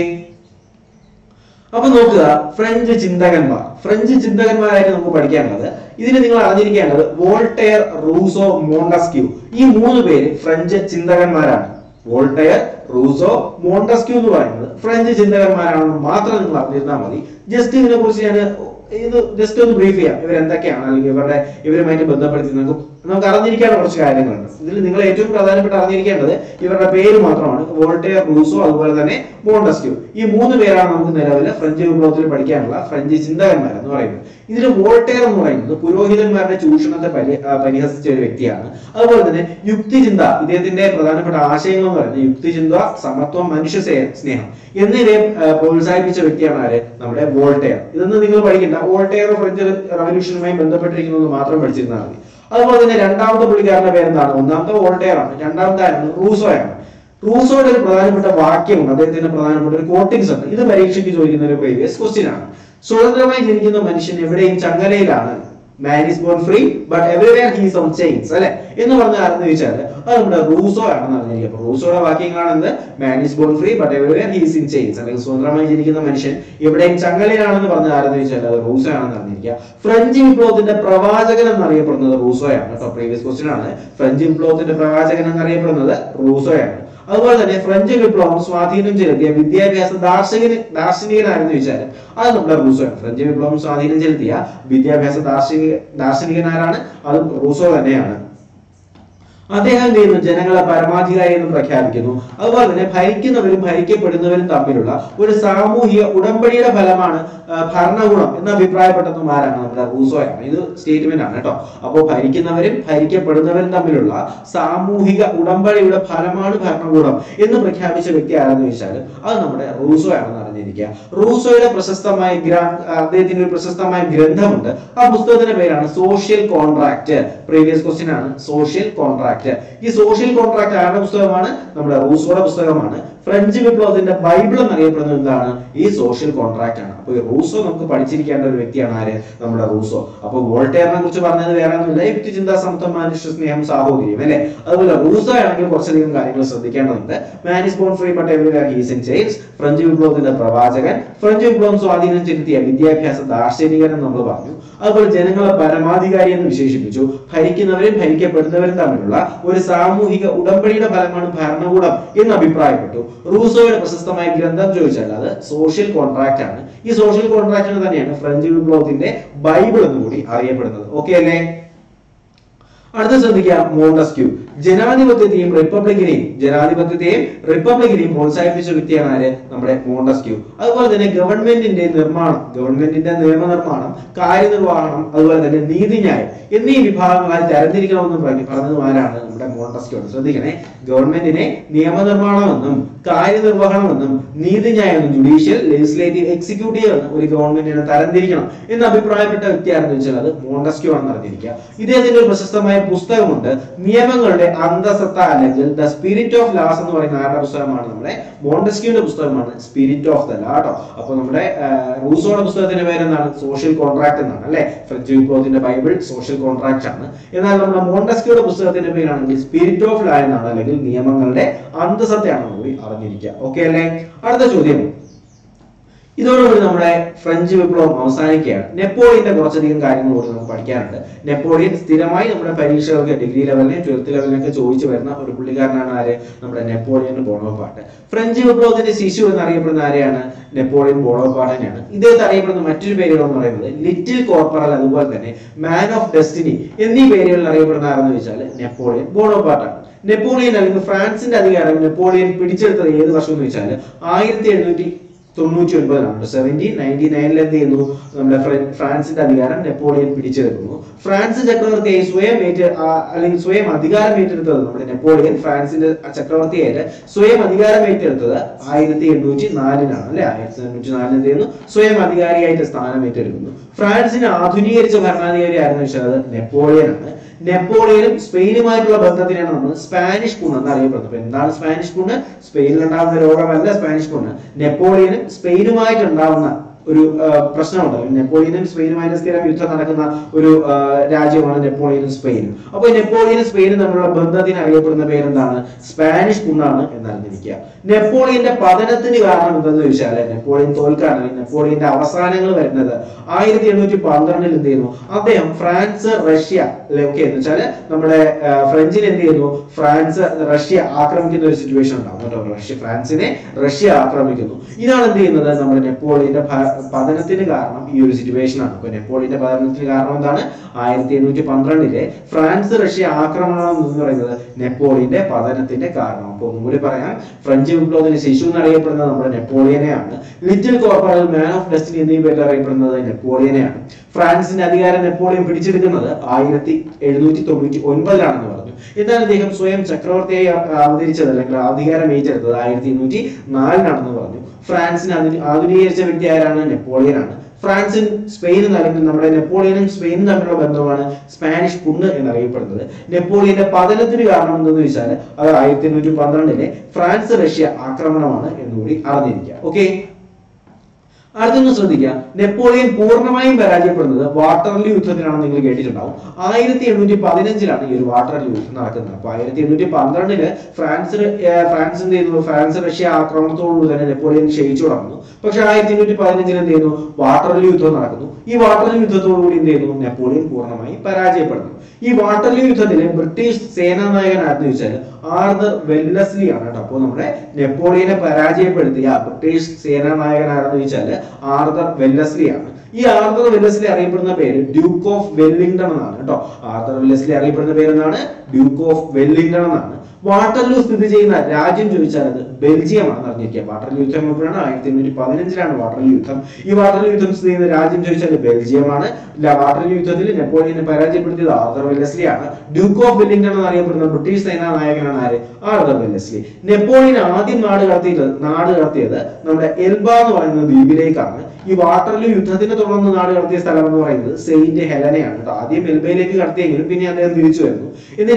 അപ്പൊ നോക്കുക ഫ്രഞ്ച് ചിന്തകന്മാർ ഫ്രഞ്ച് ചിന്തകന്മാരായിട്ട് നമുക്ക് പഠിക്കാനുള്ളത് ഇതിന് നിങ്ങൾ അറിഞ്ഞിരിക്കേണ്ടത് വോൾട്ടെയർ റൂസോ മോണ്ടസ്ക്യൂ ഈ മൂന്ന് പേര് ഫ്രഞ്ച് ചിന്തകന്മാരാണ് വോൾട്ടെയർ റൂസോ മോണ്ടസ്ക്യൂ എന്ന് പറയുന്നത് ഫ്രഞ്ച് ചിന്തകന്മാരാണെന്ന് മാത്രം നിങ്ങൾ അറിഞ്ഞിരുന്നാൽ മതി ജസ്റ്റ് ഇതിനെ കുറിച്ച് ഞാൻ ഇത് ജസ്റ്റ് ഒന്ന് ബ്രീഫ് ചെയ്യാം ഇവർ എന്തൊക്കെയാണ് അല്ലെങ്കിൽ ഇവരുടെ ഇവരുമായിട്ട് ബന്ധപ്പെടുത്തി നമുക്ക് നമുക്ക് അറിഞ്ഞിരിക്കേണ്ട കുറച്ച് കാര്യങ്ങളുണ്ട് ഇതിൽ നിങ്ങൾ ഏറ്റവും പ്രധാനപ്പെട്ട അറിഞ്ഞിരിക്കേണ്ടത് ഇവരുടെ പേര് മാത്രമാണ് വോൾട്ടെയർ റൂസോ അതുപോലെ തന്നെ മോണ്ടസ്ക്യൂ ഈ മൂന്ന് പേരാണ് നമുക്ക് നിലവിൽ ഫ്രഞ്ച് വിപ്ലവത്തിൽ പഠിക്കാനുള്ള ഫ്രഞ്ച് ചിന്തകന്മാർ എന്ന് പറയുന്നത് ഇതിൽ വോൾട്ടെയർ എന്ന് പറയുന്നത് പുരോഹിതന്മാരുടെ ചൂഷണത്തെ പരി ആ, പരിഹസിച്ച ഒരു വ്യക്തിയാണ് അതുപോലെ തന്നെ യുക്തിചിന്ത ഇദ്ദേഹത്തിന്റെ പ്രധാനപ്പെട്ട ആശയങ്ങൾ എന്ന് പറയുന്നത് യുക്തിചിന്ത സമത്വം മനുഷ്യ സേ- സ്നേഹം എന്നിവയെ ആ, പ്രോത്സാഹിപ്പിച്ച വ്യക്തിയാണ് ആര് നമ്മുടെ വോൾട്ടെയർ ഇതൊന്നും നിങ്ങൾ പഠിക്കണ്ട വോൾട്ടെയർ ഫ്രഞ്ച് റവല്യൂഷനുമായി ബന്ധപ്പെട്ടിരിക്കുന്നത് മാത്രം പഠിച്ചിരുന്നാൽ മതി അതുപോലെ തന്നെ രണ്ടാമത്തെ പുള്ളിക്കാരന്റെ പേരെന്താണ് ഒന്നാമത്തെ വോൾട്ടെയർ ആണ് രണ്ടാമത്തെ ആരാണ് റൂസോയാണ് റൂസോയുടെ ഒരു പ്രധാനപ്പെട്ട വാക്യമുണ്ട് അദ്ദേഹത്തിന്റെ പ്രധാനപ്പെട്ട ഒരു കോട്ടിങ്സ് ഉണ്ട് ഇത് പരീക്ഷയ്ക്ക് ചോദിക്കുന്ന ഒരു പ്രീവിയസ് ക്വസ്റ്റ്യൻ ആണ് സ്വതന്ത്രമായി ജനിക്കുന്ന മനുഷ്യൻ എവിടെയും ചങ്ങലയിലാണ് man is born free but everywhere he's on chains അല്ലെ എന്ന് പറഞ്ഞ ആരെന്ന് ചോദിച്ചാൽ അത് നമ്മുടെ റൂസോ ആണെന്ന് അറിഞ്ഞിരിക്കുക അപ്പൊ റൂസോയുടെ വാക്യങ്ങളാണ് എന്ത് man is born free but everywhere he's in chains അല്ലെങ്കിൽ സ്വതന്ത്രമായി ജനിക്കുന്ന മനുഷ്യൻ എവിടെയും ചങ്ങലയിലാണെന്ന് പറഞ്ഞ ആരെന്ന് ചോദിച്ചാൽ അത് റൂസോ ആണെന്ന് അറിഞ്ഞിരിക്കുക ഫ്രഞ്ച് വിപ്ലവത്തിന്റെ പ്രവാചകൻ എന്നറിയപ്പെടുന്നത് റൂസോയാണ് കേട്ടോ പ്രീവിയസ് ക്വസ്റ്റ്യൻ ആണ് ഫ്രഞ്ച് വിപ്ലവത്തിന്റെ പ്രവാചകൻ എന്നറിയപ്പെടുന്നത് റൂസോയാണ് അതുപോലെ തന്നെ ഫ്രഞ്ച് വിപ്ലവം സ്വാധീനം ചെലുത്തിയ വിദ്യാഭ്യാസ ദാർശനികൻ ദാർശനികനാരെന്ന് ചോദിച്ചാൽ അത് നമ്മുടെ റൂസോയാണ് ഫ്രഞ്ച് വിപ്ലവം സ്വാധീനം ചെലുത്തിയ വിദ്യാഭ്യാസ ദാർശനിക ദാർശനികനാരാണ് അത് റൂസോ തന്നെയാണ് അദ്ദേഹം എന്ത് ചെയ്യുന്നു ജനങ്ങളെ പരമാധികാരി എന്ന് പ്രഖ്യാപിക്കുന്നു അതുപോലെ തന്നെ ഭരിക്കുന്നവരും ഭരിക്കപ്പെടുന്നവരും തമ്മിലുള്ള ഒരു സാമൂഹിക ഉടമ്പടിയുടെ ഫലമാണ് ആ, ഭരണകൂടം എന്ന് അഭിപ്രായപ്പെട്ടതും ആരാണ് നമ്മുടെ റൂസോയാണ് ഇത് സ്റ്റേറ്റ്മെന്റ് ആണ് കേട്ടോ അപ്പോൾ ഭരിക്കുന്നവരും ഭരിക്കപ്പെടുന്നവരും തമ്മിലുള്ള സാമൂഹിക ഉടമ്പടിയുടെ ഫലമാണ് ഭരണകൂടം എന്ന് പ്രഖ്യാപിച്ച വ്യക്തി ആരാന്ന് ചോദിച്ചാൽ അത് നമ്മുടെ റൂസോ ആണെന്ന് അറിഞ്ഞിരിക്കുക റൂസോയുടെ പ്രശസ്തമായ ഗ്രാ അദ്ദേഹത്തിന്റെ ഒരു പ്രശസ്തമായ ഗ്രന്ഥമുണ്ട് ആ പുസ്തകത്തിന്റെ പേരാണ് സോഷ്യൽ കോൺട്രാക്ട് പ്രീവിയസ് ക്വസ്റ്റ്യൻ ആണ് സോഷ്യൽ കോൺട്രാക്ട് ഈ സോഷ്യൽ കോൺട്രാക്ട് ആരുടെ പുസ്തകമാണ് നമ്മുടെ റൂസോയുടെ പുസ്തകമാണ് ഫ്രഞ്ച് വിപ്ലവത്തിന്റെ ബൈബിൾ എന്നറിയപ്പെടുന്നത് എന്താണ് ഈ സോഷ്യൽ കോൺട്രാക്ട് ആണ് അപ്പൊ ഈ റൂസോ നമുക്ക് പഠിച്ചിരിക്കേണ്ട ഒരു വ്യക്തിയാണ് ആര് നമ്മുടെ റൂസോ അപ്പൊ വോൾട്ടേറിനെ കുറിച്ച് പറഞ്ഞത് വേറെ ഒന്നുമില്ല യുക്തിചിന്താ സമത്വം മനുഷ്യ സ്നേഹം സാഹോദര്യം അല്ലെ അതുപോലെ റൂസോ ആണെങ്കിൽ കുറച്ചധികം കാര്യങ്ങൾ ശ്രദ്ധിക്കേണ്ടതുണ്ട് man is born free but everywhere he's in chains French വിപ്ലവത്തിന്റെ പ്രവാചകൻ ഫ്രഞ്ച് വിപ്ലവം സ്വാധീനം ചെലുത്തിയ വിദ്യാഭ്യാസ ദാർശനികൻ എന്ന് നമ്മൾ പറഞ്ഞു അതുപോലെ ജനങ്ങളെ പരമാധികാരി എന്ന് വിശേഷിപ്പിച്ചു ഭരിക്കുന്നവരും ഭരിക്കപ്പെടുന്നവരും തമ്മിലുള്ള ഒരു സാമൂഹിക ഉടമ്പടിയുടെ ഫലമാണ് ഭരണകൂടം എന്ന് അഭിപ്രായപ്പെട്ടു റൂസോയുടെ പ്രശസ്തമായ ഗ്രന്ഥം ചോദിച്ചാൽ അത് സോഷ്യൽ കോൺട്രാക്ട് ആണ് ഈ സോഷ്യൽ കോൺട്രാക്ടിന് തന്നെയാണ് ഫ്രഞ്ച് വിപ്ലവത്തിന്റെ ബൈബിൾ എന്ന് കൂടി അറിയപ്പെടുന്നത് ഓക്കെ അല്ലേ അടുത്ത ശ്രദ്ധിക്കുക മോണ്ടസ്ക്യൂ ജനാധിപത്യത്തെയും റിപ്പബ്ലിക്കിനെയും ജനാധിപത്യത്തെയും റിപ്പബ്ലിക്കിനെയും പ്രോത്സാഹിപ്പിച്ച വ്യക്തിയാണ് ആര് നമ്മുടെ മോണ്ടസ്ക്യൂ അതുപോലെ തന്നെ ഗവൺമെന്റിന്റെ നിർമ്മാണം ഗവൺമെന്റിന്റെ നിയമനിർമ്മാണം കാര്യനിർവഹണം അതുപോലെ തന്നെ നീതിന്യായം എന്നീ വിഭാഗങ്ങളായി തരംതിരിക്കണമെന്ന് പറഞ്ഞ് പറഞ്ഞത് ആരാണ് നമ്മുടെ മോണ്ടസ്ക്യൂ ആണ് ശ്രദ്ധിക്കണേ ഗവൺമെന്റിനെ നിയമനിർമ്മാണമെന്നും കാര്യനിർവഹണമെന്നും നീതിന്യായം ജുഡീഷ്യൽ ലെജിസ്ലേറ്റീവ് എക്സിക്യൂട്ടീവ് എന്നും ഒരു ഗവൺമെന്റിനെ തരംതിരിക്കണം എന്ന് അഭിപ്രായപ്പെട്ട വ്യക്തിയാണെന്ന് വെച്ചാൽ അത് മോണ്ടസ്ക്യൂ ആണെന്ന് അറിഞ്ഞിരിക്കുക ഇദ്ദേഹത്തിന്റെ ഒരു പ്രശസ്തമായ പുസ്തകമുണ്ട് നിയമങ്ങളുടെ അന്തസത്ത അല്ലെങ്കിൽ ദ സ്പിരിറ്റ് ഓഫ് ലാസ് എന്ന് പറയുന്ന ആരുടെ പുസ്തകമാണ് നമ്മുടെ മോണ്ടസ്ക്യൂന്റെ പുസ്തകമാണ് സ്പിരിറ്റ് ഓഫ് ദ ലാ കേട്ടോ അപ്പൊ നമ്മുടെ ആ, റൂസോയുടെ പുസ്തകത്തിന്റെ പേര് എന്താണ് സോഷ്യൽ കോൺട്രാക്ട് എന്നാണ് അല്ലെ ഫ്രഞ്ച് വിപ്ലവത്തിന്റെ ബൈബിൾ സോഷ്യൽ കോൺട്രാക്ട് ആണ് എന്നാൽ നമ്മുടെ മോണ്ടസ്ക്യൂയുടെ പുസ്തകത്തിന്റെ പേരാണെങ്കിൽ സ്പിരിറ്റ് ഓഫ് ലാ എന്നാണ് അല്ലെങ്കിൽ നിയമങ്ങളുടെ അന്തസത്തയാണെന്ന് കൂടി അറിഞ്ഞിരിക്കുക ഓക്കെ അല്ലേ അടുത്ത ചോദ്യം ഇതോടുകൂടി നമ്മുടെ ഫ്രഞ്ച് വിപ്ലവം അവസാനിക്കുകയാണ് നെപ്പോളിയന്റെ കുറച്ചധികം കാര്യങ്ങൾ കൂടി നമുക്ക് പഠിക്കാനുണ്ട് നെപ്പോളിയൻ സ്ഥിരമായി നമ്മുടെ പരീക്ഷകൾക്ക് ഡിഗ്രി ലെവലിലും ട്വൽത്ത് ലെവലിലൊക്കെ ചോദിച്ചു വരുന്ന ഒരു പുള്ളിക്കാരനാണ് ആര് നമ്മുടെ നെപ്പോളിയൻ ബോണോപാട്ട് ഫ്രഞ്ച് വിപ്ലവത്തിന്റെ ശിശു എന്നറിയപ്പെടുന്ന ആരെയാണ് നെപ്പോളിയൻ ബോണോപാട്ടിനെയാണ് ഇദ്ദേഹത്തെ അറിയപ്പെടുന്ന മറ്റൊരു പേരുകൾ എന്ന് പറയുന്നത് ലിറ്റിൽ കോർപ്പറൽ അതുപോലെ തന്നെ മാൻ ഓഫ് ഡെസ്റ്റിനി എന്നീ പേരുകളിൽ അറിയപ്പെടുന്ന ആരെന്ന് വെച്ചാൽ നെപ്പോളിയൻ ബോണോപാട്ടാണ് നെപ്പോളിയൻ അല്ലെങ്കിൽ ഫ്രാൻസിന്റെ അധികാരം നെപ്പോളിയൻ പിടിച്ചെടുത്തത് ഏത് വർഷം എന്ന് വെച്ചാൽ ആയിരത്തി എഴുന്നൂറ്റി തൊണ്ണൂറ്റി ഒൻപതിലാണ് സെവൻറ്റീൻ നയൻറ്റി നയനിൽ എന്ത് ചെയ്യുന്നു നമ്മുടെ ഫ്ര- ഫ്രാൻസിന്റെ അധികാരം നെപ്പോളിയൻ പിടിച്ചെടുക്കുന്നു ഫ്രാൻസ് ചക്രവർത്തിയായി സ്വയം ഏറ്റ ആ, അല്ലെങ്കിൽ സ്വയം അധികാരം ഏറ്റെടുത്തത് നമ്മുടെ നെപ്പോളിയൻ ഫ്രാൻസിന്റെ ചക്രവർത്തിയായിട്ട് സ്വയം അധികാരം ഏറ്റെടുത്തത് ആയിരത്തി എണ്ണൂറ്റി നാലിനാണ് അല്ലെ ആയിരത്തി എണ്ണൂറ്റി നാലിൽ എന്ത് ചെയ്യുന്നു സ്വയം അധികാരിയായിട്ട് സ്ഥാനം ഏറ്റെടുക്കുന്നു ഫ്രാൻസിനെ ആധുനീകരിച്ച ഭരണാധികാരി ആരെന്ന് വെച്ചാൽ അത് നെപ്പോളിയൻ ആണ് നെപ്പോളിയനും സ്പെയിനുമായിട്ടുള്ള ബന്ധത്തിനാണ് നമ്മൾ സ്പാനിഷ് കുണ് എന്ന് അറിയപ്പെടുന്നത് അപ്പൊ എന്താണ് സ്പാനിഷ് കുണ് സ്പെയിനിൽ ഉണ്ടാകുന്ന രോഗമല്ല സ്പാനിഷ് കുണ് നെപ്പോളിയനും സ്പെയിനുമായിട്ട് ഉണ്ടാകുന്ന ഒരു ആ, പ്രശ്നമുണ്ട് നെപ്പോളിയനും സ്പെയിനുമായിട്ട് സ്ഥിരം യുദ്ധം നടക്കുന്ന ഒരു ആ, രാജ്യമാണ് നെപ്പോളിയനും സ്പെയിനും അപ്പൊ നെപ്പോളിയനും സ്പെയിനും തമ്മിലുള്ള ബന്ധത്തിന് അറിയപ്പെടുന്ന പേരെന്താണ് സ്പാനിഷ് കുന്നാണ് എന്നറിഞ്ഞിരിക്കുക നെപ്പോളിയന്റെ പതനത്തിന് കാരണം എന്തെന്ന് ചോദിച്ചാൽ നെപ്പോളിയൻ തോൽക്കാണ് അല്ലെങ്കിൽ നെപ്പോളിയന്റെ അവസാനങ്ങൾ വരുന്നത് ആയിരത്തി എണ്ണൂറ്റി പന്ത്രണ്ടിൽ എന്ത് ചെയ്യുന്നു അദ്ദേഹം ഫ്രാൻസ് റഷ്യ ഓക്കെ എന്ന് വെച്ചാല് നമ്മുടെ ആ, ഫ്രഞ്ചിന് എന്ത് ചെയ്യുന്നു ഫ്രാൻസ് റഷ്യ ആക്രമിക്കുന്ന ഒരു സിറ്റുവേഷൻ ഉണ്ടാവും കേട്ടോ റഷ്യ ഫ്രാൻസിനെ റഷ്യ ആക്രമിക്കുന്നു ഇതാണ് എന്ത് ചെയ്യുന്നത് നമ്മുടെ നെപ്പോളിയന്റെ ഭ- പതനത്തിന് കാരണം ഈ ഒരു സിറ്റുവേഷൻ ആണ് അപ്പൊ നെപ്പോളിയന്റെ പതനത്തിന് കാരണം എന്താണ് ആയിരത്തി എണ്ണൂറ്റി പന്ത്രണ്ടിലെ ഫ്രാൻസ് റഷ്യ ആക്രമണം എന്ന് പറയുന്നത് നെപ്പോളിയന്റെ പതനത്തിന്റെ കാരണം അപ്പൊ ഒന്നുകൂടി പറയാം ഫ്രഞ്ച് വിപ്ലവത്തിന് ശിശു എന്നറിയപ്പെടുന്നത് നമ്മുടെ നെപ്പോളിയനെയാണ് little corporal man of destiny എന്നീ പേരിൽ അറിയപ്പെടുന്നത് നെപ്പോളിയനെയാണ് ഫ്രാൻസിന്റെ അധികാരം നെപ്പോളിയൻ പിടിച്ചെടുക്കുന്നത് ആയിരത്തി എഴുന്നൂറ്റി തൊണ്ണൂറ്റി ഒൻപതിലാണെന്ന് പറഞ്ഞു എന്നാൽ അദ്ദേഹം സ്വയം ചക്രവർത്തിയായി അ- അവതരിച്ചത് അല്ലെങ്കിൽ അധികാരം ഏറ്റെടുത്തത് ആയിരത്തി എണ്ണൂറ്റി നാലിനാണെന്ന് പറഞ്ഞു ഫ്രാൻസിനെ ആധുനി- ആധുനീകരിച്ച വ്യക്തി ആരാണ് നെപ്പോളിയൻ ആണ് ഫ്രാൻസും സ്പെയിനും അല്ലെങ്കിൽ നമ്മുടെ നെപ്പോളിയനും സ്പെയിനും തമ്മിലുള്ള ബന്ധമാണ് സ്പാനിഷ് കുന്ന് എന്നറിയപ്പെടുന്നത് നെപ്പോളിയന്റെ പതനത്തിന് കാരണം എന്തെന്ന് വെച്ചാൽ അത് ആയിരത്തി എണ്ണൂറ്റി പന്ത്രണ്ടിലെ ഫ്രാൻസ് റഷ്യ ആക്രമണമാണ് എന്നുകൂടി അറിഞ്ഞിരിക്കുക ഓക്കെ അടുത്തൊന്ന് ശ്രദ്ധിക്കുക നെപ്പോളിയൻ പൂർണ്ണമായും പരാജയപ്പെടുന്നത് വാട്ടർലി യുദ്ധത്തിലാണെന്ന് നിങ്ങൾ കേട്ടിട്ടുണ്ടാവും ആയിരത്തി എണ്ണൂറ്റി പതിനഞ്ചിലാണ് ഈ ഒരു വാട്ടർലി യുദ്ധം നടക്കുന്നത് അപ്പൊ ആയിരത്തി എണ്ണൂറ്റി പന്ത്രണ്ടില് ഫ്രാൻസ് ഏർ ഫ്രാൻസ് എന്ത് ചെയ്യുന്നു ഫ്രാൻസ് റഷ്യ ആക്രമണത്തോടുകൂടി തന്നെ നെപ്പോളിയൻ ക്ഷയിച്ചു തുടങ്ങുന്നു പക്ഷെ ആയിരത്തി എണ്ണൂറ്റി പതിനഞ്ചിൽ എന്ത് ചെയ്യുന്നു വാട്ടർലി യുദ്ധം നടക്കുന്നു ഈ വാട്ടർലി യുദ്ധത്തോടുകൂടി എന്ത് ചെയ്യുന്നു നെപ്പോളിയൻ പൂർണ്ണമായും പരാജയപ്പെടുന്നു ഈ വാട്ടർലി യുദ്ധത്തിലെ ബ്രിട്ടീഷ് സേനാനായകൻ ആരെന്ന് ചോദിച്ചാൽ ആർദർ വെല്ലസ്ലി ആണ് കേട്ടോ അപ്പോൾ നമ്മുടെ നെപ്പോളിയനെ പരാജയപ്പെടുത്തിയ ബ്രിട്ടീഷ് സേനാനായകൻ ആരെന്ന് ചോദിച്ചാൽ ആർദർ വെല്ലസ്ലി ആണ് ഈ ആർദർ വെല്ലസ്ലി അറിയപ്പെടുന്ന പേര് ഡ്യൂക്ക് ഓഫ് വെല്ലിംഗ്ടൺ എന്നാണ് കേട്ടോ ആർദർ വെല്ലസ്ലി അറിയപ്പെടുന്ന പേര് എന്താണ് ഡ്യൂക്ക് ഓഫ് വെല്ലിംഗ്ടൺ എന്നാണ് വാട്ടർലൂ സ്ഥിതി ചെയ്യുന്ന രാജ്യം ചോദിച്ചാൽ അത് ബെൽജിയമാണെന്ന് അറിഞ്ഞിരിക്കുക വാട്ടർലൂ യുദ്ധം എപ്പോഴാണ് ആയിരത്തി എണ്ണൂറ്റി പതിനഞ്ചിലാണ് വാട്ടർലൂ യുദ്ധം ഈ വാട്ടർലൂ യുദ്ധം സ്ഥിതി ചെയ്യുന്ന രാജ്യം ചോദിച്ചാൽ ബെൽജിയമാണ് ല- വാട്ടർലൂ യുദ്ധത്തിൽ നെപ്പോളിയനെ പരാജയപ്പെടുത്തിയത് ആർദർ വെല്ലസ്ലി ആണ് ഡ്യൂക്ക് ഓഫ് വെല്ലിംഗ്ടൺ എന്നറിയപ്പെടുന്ന ബ്രിട്ടീഷ് സേനാ നായകനാണ് ആര് ആർദർ വെല്ലസ്ലി നെപ്പോളിയൻ ആദ്യം നാട് കടത്തിയത് നാട് കടത്തിയത് നമ്മുടെ എൽബ എന്ന് പറയുന്ന ദ്വീപിലേക്കാണ് ഈ വാട്ടർലൂ യുദ്ധത്തിനെ തുടർന്ന് നാട് കടത്തിയ സ്ഥലം എന്ന് പറയുന്നത് സെയിന്റ് ഹെലനയാണ് കേട്ടോ ആദ്യം എൽബയിലേക്ക് കടത്തിയെങ്കിലും പിന്നെ അദ്ദേഹം തിരിച്ചു വരുന്നു എന്നിട്ട്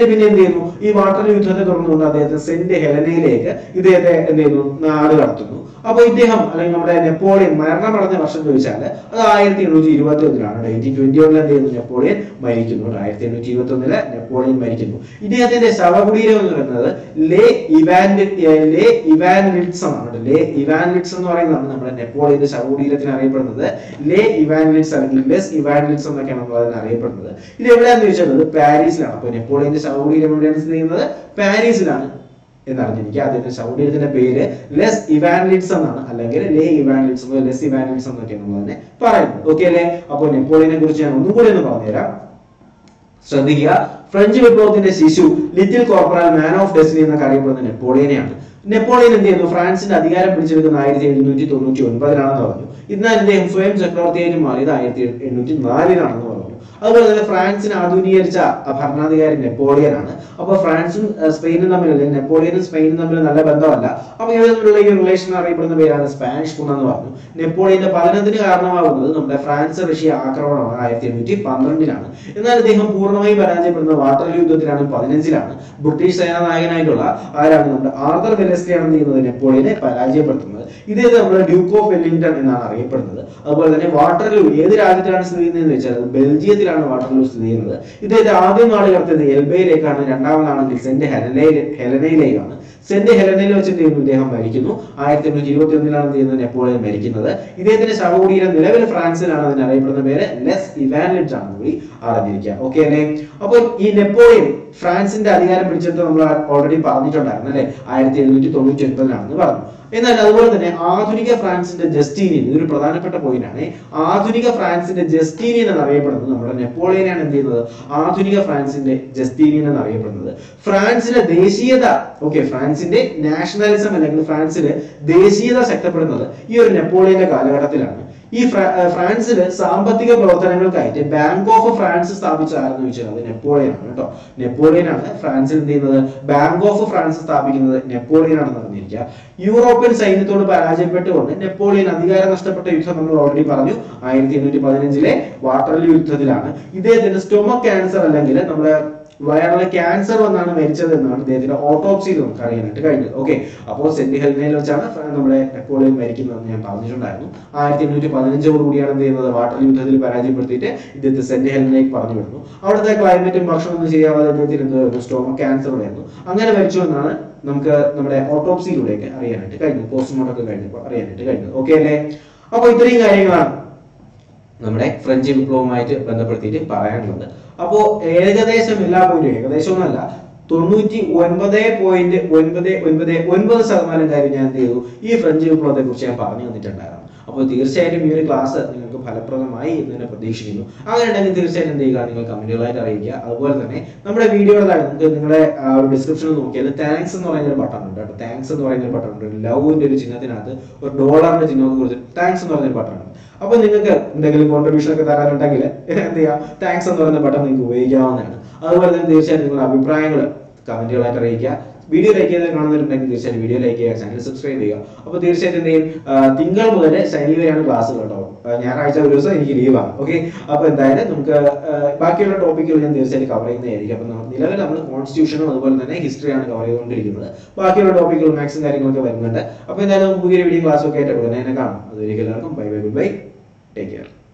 പിന്നെ എന്ത് ചെയ്യുന്നു ഈ വാട്ടർ യുദ്ധത്തെ തുടർന്നുകൊണ്ട് അദ്ദേഹത്തെ സെന്റ് ഹെലനയിലേക്ക് ഇദ്ദേഹത്തെ എന്ത് ചെയ്യുന്നു നാട് കടത്തുന്നു അപ്പൊ ഇദ്ദേഹം അല്ലെങ്കിൽ നമ്മുടെ നെപ്പോളിയൻ മരണമടഞ്ഞ വർഷം ചോദിച്ചാൽ അത് ആയിരത്തി എണ്ണൂറ്റി ഇരുപത്തി ഒന്നിലാണ് എയ്റ്റീൻ ട്വന്റി വണ്ണിൽ എന്ത് ചെയ്യുന്നു നെപ്പോളിയൻ മരിക്കുന്നു ആയിരത്തി എണ്ണൂറ്റി ഇരുപത്തി ഒന്നില് നെപ്പോളിയൻ മരിക്കുന്നു ഇദ്ദേഹത്തിന്റെ ശവകുടീരം എന്ന് പറയുന്നത് ലേ ഇവാൻ ലേ ഇവാൻലിറ്റ്സം ആണ് ലേ ഇവാൻലിറ്റ്സ് എന്ന് പറയുന്നതാണ് നമ്മുടെ നെപ്പോളിയന്റെ ശവകുടീരത്തിന് അറിയപ്പെടുന്നത് ലേ ഇവാൻലിറ്റ്സ് അല്ലെങ്കിൽ ലെസ് ഇവാൻലിറ്റ്സ് എന്നൊക്കെയാണ് നമ്മൾ അതിനെ അറിയപ്പെടുന്നത് ഇത് എവിടെയാന്ന് ചോദിച്ചാൽ അത് പാരീസിലാണ് അപ്പൊ നെപ്പോളിയന്റെ ശവകുടീരം എവിടെയാണ് സ്ഥിതി ചെയ്യുന്നത് പാരീസിലാണ് എന്നറിഞ്ഞിരിക്കുക അദ്ദേഹത്തിന്റെ ശൗര്യത്തിന്റെ പേര് ലെസ് ഇവാൻലിറ്റ്സ് എന്നാണ് അല്ലെങ്കിൽ ലേ ഇവാൻലിറ്റ്സ് എന്നോ ലെസ് ഇവാൻലിറ്റ്സ് എന്നൊക്കെ നമ്മൾ അതിനെ പറയുന്നത് ഓക്കെ അല്ലേ അപ്പോൾ നെപ്പോളിയനെ കുറിച്ച് ഞാൻ ഒന്നും കൂടി ഒന്ന് പറഞ്ഞുതരാം ശ്രദ്ധിക്കുക ഫ്രഞ്ച് വിപ്ലവത്തിന്റെ ശിശു little corporal man of destiny എന്നൊക്കെ അറിയപ്പെടുന്ന നെപ്പോളിയനെയാണ് നെപ്പോളിയൻ എന്ത് ചെയ്യുന്നു ഫ്രാൻസിന്റെ അധികാരം പിടിച്ചെടുക്കുന്ന ആയിരത്തി എഴുന്നൂറ്റി തൊണ്ണൂറ്റി ഒൻപതിലാണെന്ന് പറഞ്ഞു എന്നാൽ ഇദ്ദേഹം സ്വയം ചക്രവർത്തിയായിട്ട് മാറിയത് ആയിരത്തി എണ്ണൂറ്റി നാലിലാണെന്ന് പറഞ്ഞു അതുപോലെ തന്നെ ഫ്രാൻസിനെ ആധുനീകരിച്ച ഭരണാധികാരി നെപ്പോളിയനാണ് അപ്പൊ ഫ്രാൻസും അഹ് സ്പെയിനും തമ്മിൽ അല്ലെങ്കിൽ നെപ്പോളിയനും സ്പെയിനും തമ്മിൽ നല്ല ബന്ധമല്ല അപ്പൊ ഇവർ തമ്മിലുള്ള ഈ റിലേഷൻ അറിയപ്പെടുന്ന പേരാണ് സ്പാനിഷ് കുണ എന്ന് പറഞ്ഞു നെപ്പോളിയന്റെ പതനത്തിന് കാരണമാകുന്നത് നമ്മുടെ ഫ്രാൻസ് റഷ്യ ആക്രമണമാണ് ആയിരത്തി എണ്ണൂറ്റി പന്ത്രണ്ടിലാണ് എന്നാൽ ഇദ്ദേഹം പൂർണ്ണമായും പരാജയപ്പെടുന്നത് വാട്ടർ യുദ്ധത്തിലാണ് പതിനഞ്ചിലാണ് ബ്രിട്ടീഷ് സേനാ നായകനായിട്ടുള്ള ആരാണ് നമ്മുടെ ആർത്തർ വെലസ്ലിയാണ് എന്ത് ചെയ്യുന്നത് നെപ്പോളിയനെ പരാജയപ്പെടുത്തുന്നത് ഇദ്ദേഹത്തെ നമ്മുടെ ഡ്യൂക്ക് ഓഫ് വെല്ലിംഗ്ടൺ എന്നാണ് അറിയപ്പെടുന്നത് അതുപോലെ തന്നെ വാട്ടർലൂ ഏത് രാജ്യത്തിലാണ് സ്ഥിതി ചെയ്യുന്നത് വെച്ചാൽ അത് ബെൽജിയത്തിലാണ് വാട്ടർലൂ സ്ഥിതി ചെയ്യുന്നത് ഇദ്ദേഹത്തെ ആദ്യം നാട് കടത്തിയത് എൽബയിലേക്കാണ് രണ്ടാമതാണെങ്കിൽ സെന്റ് ഹെലനയിൽ ഹെലനയിലേക്കാണ് സെന്റ് ഹെലനയിൽ വെച്ച് എന്ത് ചെയ്യുന്നു ഇദ്ദേഹം മരിക്കുന്നു ആയിരത്തി എണ്ണൂറ്റി ഇരുപത്തി ഒന്നിലാണ് എന്ത് ചെയ്യുന്നത് നെപ്പോളിയൻ മരിക്കുന്നത് ഇദ്ദേഹത്തിന്റെ ശവകുടീരം നിലവിൽ ഫ്രാൻസിലാണ് അതിന് അറിയപ്പെടുന്ന പേര് ലെസ് ഇവാൻലിറ്റ് ആണ് കൂടി അറിഞ്ഞിരിക്കുക ഓക്കെ അല്ലേ അപ്പോൾ ഈ നെപ്പോളിയൻ ഫ്രാൻസിന്റെ അധികാരം പിടിച്ചെടുത്ത് നമ്മൾ ഓൾറെഡി പറഞ്ഞിട്ടുണ്ടായിരുന്നു അല്ലെ ആയിരത്തി എഴുന്നൂറ്റി തൊണ്ണൂറ്റി ഒൻപതിലാണെന്ന് പറഞ്ഞു എന്നാൽ അതുപോലെ തന്നെ ആധുനിക ഫ്രാൻസിന്റെ ജസ്റ്റീനിയൻ ഇതൊരു പ്രധാനപ്പെട്ട പോയിന്റ് ആണ് ആധുനിക ഫ്രാൻസിന്റെ ജസ്റ്റീനിയൻ എന്നറിയപ്പെടുന്നത് നമ്മുടെ നെപ്പോളിയനാണ് എന്ത് ചെയ്യുന്നത് ആധുനിക ഫ്രാൻസിന്റെ ജസ്റ്റീനിയൻ എന്നറിയപ്പെടുന്നത് ഫ്രാൻസിന്റെ ദേശീയത ഓക്കെ ഫ്രാൻസിന്റെ നാഷണലിസം അല്ലെങ്കിൽ ഫ്രാൻസിന് ദേശീയത ശക്തപ്പെടുന്നത് ഈ ഒരു നെപ്പോളിയന്റെ കാലഘട്ടത്തിലാണ് ഈ ഫ്രാ- ഏർ ഫ്രാൻസിൽ സാമ്പത്തിക പ്രവർത്തനങ്ങൾക്കായിട്ട് ബാങ്ക് ഓഫ് ഫ്രാൻസ് സ്ഥാപിച്ച ആരെന്ന് ചോദിച്ചാൽ അത് നെപ്പോളിയൻ ആണ് കേട്ടോ നെപ്പോളിയൻ ആണ് ഫ്രാൻസിൽ എന്ത് ചെയ്യുന്നത് ബാങ്ക് ഓഫ് ഫ്രാൻസ് സ്ഥാപിക്കുന്നത് നെപ്പോളിയൻ ആണെന്ന് അറിഞ്ഞിരിക്കുക യൂറോപ്യൻ സൈന്യത്തോട് പരാജയപ്പെട്ടുകൊണ്ട് നെപ്പോളിയൻ അധികാരം നഷ്ടപ്പെട്ട യുദ്ധം നമ്മൾ ഓൾറെഡി പറഞ്ഞു ആയിരത്തി എണ്ണൂറ്റി പതിനഞ്ചിലെ വാട്ടർലി യുദ്ധത്തിലാണ് ഇദ്ദേഹത്തിന് സ്റ്റൊമക് ക്യാൻസർ അല്ലെങ്കിൽ നമ്മുടെ വയറിലെ ക്യാൻസർ വന്നാണ് മരിച്ചത് എന്നാണ് ഇദ്ദേഹത്തിന്റെ ഓട്ടോപ്സിയിൽ നമുക്ക് അറിയാനായിട്ട് കഴിഞ്ഞത് ഓക്കെ അപ്പോൾ സെന്റ് ഹെലനയിൽ വെച്ചാണ് ഫ്ര- നമ്മുടെ നെപ്പോളിയൻ മരിക്കുന്നതെന്ന് ഞാൻ പറഞ്ഞിട്ടുണ്ടായിരുന്നു ആയിരത്തി എണ്ണൂറ്റി പതിനഞ്ചോട് കൂടിയാണ് എന്ത് ചെയ്യുന്നത് വാട്ടർ യുദ്ധത്തിൽ പരാജയപ്പെടുത്തിയിട്ട് ഇദ്ദേഹത്തെ സെന്റ് ഹെലനയിലേക്ക് പറഞ്ഞു വിടുന്നു അവിടുത്തെ ക്ലൈമറ്റും ഭക്ഷണമൊന്നും ചെയ്യാതെ ഇദ്ദേഹത്തിന് എന്ത് വരുന്നു സ്റ്റോമക് ക്യാൻസർ വരുന്നു അങ്ങനെ മരിച്ചു എന്നാണ് നമുക്ക് നമ്മുടെ ഓട്ടോപ്സിയിലൂടെയൊക്കെ അറിയാനായിട്ട് കഴിഞ്ഞത് പോസ്റ്റ്മോർട്ടം ഒക്കെ കഴിഞ്ഞപ്പോൾ അറിയാനായിട്ട് കഴിഞ്ഞത് ഓക്കെ അല്ലേ അപ്പോൾ ഇത്രയും കാര്യങ്ങളാണ് നമ്മുടെ ഫ്രഞ്ച് വിപ്ലവവുമായിട്ട് ബന്ധപ്പെടുത്തിയിട്ട് പറയാനുള്ളത് അപ്പോ ഏകദേശം എല്ലാ പോയിന്റും ഏകദേശം ഒന്നല്ല തൊണ്ണൂറ്റി ഒൻപത് പോയിന്റ് ഒൻപത് ഒൻപത് ഒൻപത് ശതമാനം കാര്യം ഞാൻ എന്ത് ചെയ്തു ഈ ഫ്രഞ്ച് വിപ്ലവത്തെ കുറിച്ച് ഞാൻ പറഞ്ഞു തന്നിട്ടുണ്ടായിരുന്നു അപ്പോൾ തീർച്ചയായിട്ടും ഈ ഒരു ക്ലാസ് നിങ്ങൾക്ക് ഫലപ്രദമായി എന്ന് തന്നെ പ്രതീക്ഷിക്കുന്നു അങ്ങനെ ഉണ്ടെങ്കിൽ തീർച്ചയായിട്ടും എന്ത് ചെയ്യുക നിങ്ങൾ കമന്റുകളായിട്ട് അറിയിക്കുക അതുപോലെ തന്നെ നമ്മുടെ വീഡിയോയുടെ താഴെ നമുക്ക് നിങ്ങളുടെ ആ ഒരു ഡിസ്ക്രിപ്ഷനിൽ നോക്കിയാൽ താങ്ക്സ് എന്ന് പറയുന്ന ഒരു ബട്ടൺ ഉണ്ട് കേട്ടോ താങ്ക്സ് എന്ന് പറയുന്ന ഒരു ബട്ടൺ ഉണ്ട് ലവിന്റെ ഒരു ചിഹ്നത്തിനകത്ത് ഒരു ഡോളറിന്റെ ചിഹ്നമൊക്കെ കൊടുത്ത് താങ്ക്സ് എന്ന് പറയുന്ന ഒരു ബട്ടൺ ഉണ്ട് അപ്പൊ നിങ്ങൾക്ക് എന്തെങ്കിലും കോൺട്രിബ്യൂഷൻ ഒക്കെ തരാനുണ്ടെങ്കിൽ എന്ത് ചെയ്യാം താങ്ക്സ് എന്ന് പറയുന്ന ബട്ടൺ നിങ്ങൾക്ക് ഉപയോഗിക്കാവുന്നതാണ് അതുപോലെ തന്നെ തീർച്ചയായും നിങ്ങളുടെ അഭിപ്രായങ്ങൾ കമന്റുകളായിട്ട് അറിയിക്കുക വീഡിയോ ലൈക്ക് ചെയ്ത് കാണുന്നവരുണ്ടെങ്കിൽ തീർച്ചയായും വീഡിയോ ലൈക്ക് ചെയ്യുക ചാനൽ സബ്സ്ക്രൈബ് ചെയ്യുക അപ്പോൾ തീർച്ചയായിട്ടും എന്ത് ചെയ്യും ആ, തിങ്കൾ മുതൽ ശനി വരെയാണ് ക്ലാസ് കേട്ടോ ആ, ഞായറാഴ്ച ഒരു ദിവസം എനിക്ക് ലീവാണ് ഓക്കെ അപ്പോൾ എന്തായാലും നമുക്ക് ആ, ബാക്കിയുള്ള ടോപ്പിക്കുകൾ ഞാൻ തീർച്ചയായും കവർ ചെയ്യുന്നതായിരിക്കും അപ്പം നമ്മ- നിലവിൽ നമ്മൾ കോൺസ്റ്റിറ്റ്യൂഷനും അതുപോലെ തന്നെ ഹിസ്റ്ററിയാണ് കവർ ചെയ്തുകൊണ്ടിരിക്കുന്നത് ബാക്കിയുള്ള ടോപ്പിക്കുകൾ മാക്സും കാര്യങ്ങളൊക്കെ വരുന്നുണ്ട് അപ്പോൾ എന്തായാലും നമുക്ക് പുതിയൊരു വീഡിയോ ക്ലാസ് ഒക്കെ ആയിട്ട് ഉടനെ തന്നെ കാണാം അതുവരെയും എല്ലാവർക്കും bye bye good bye take care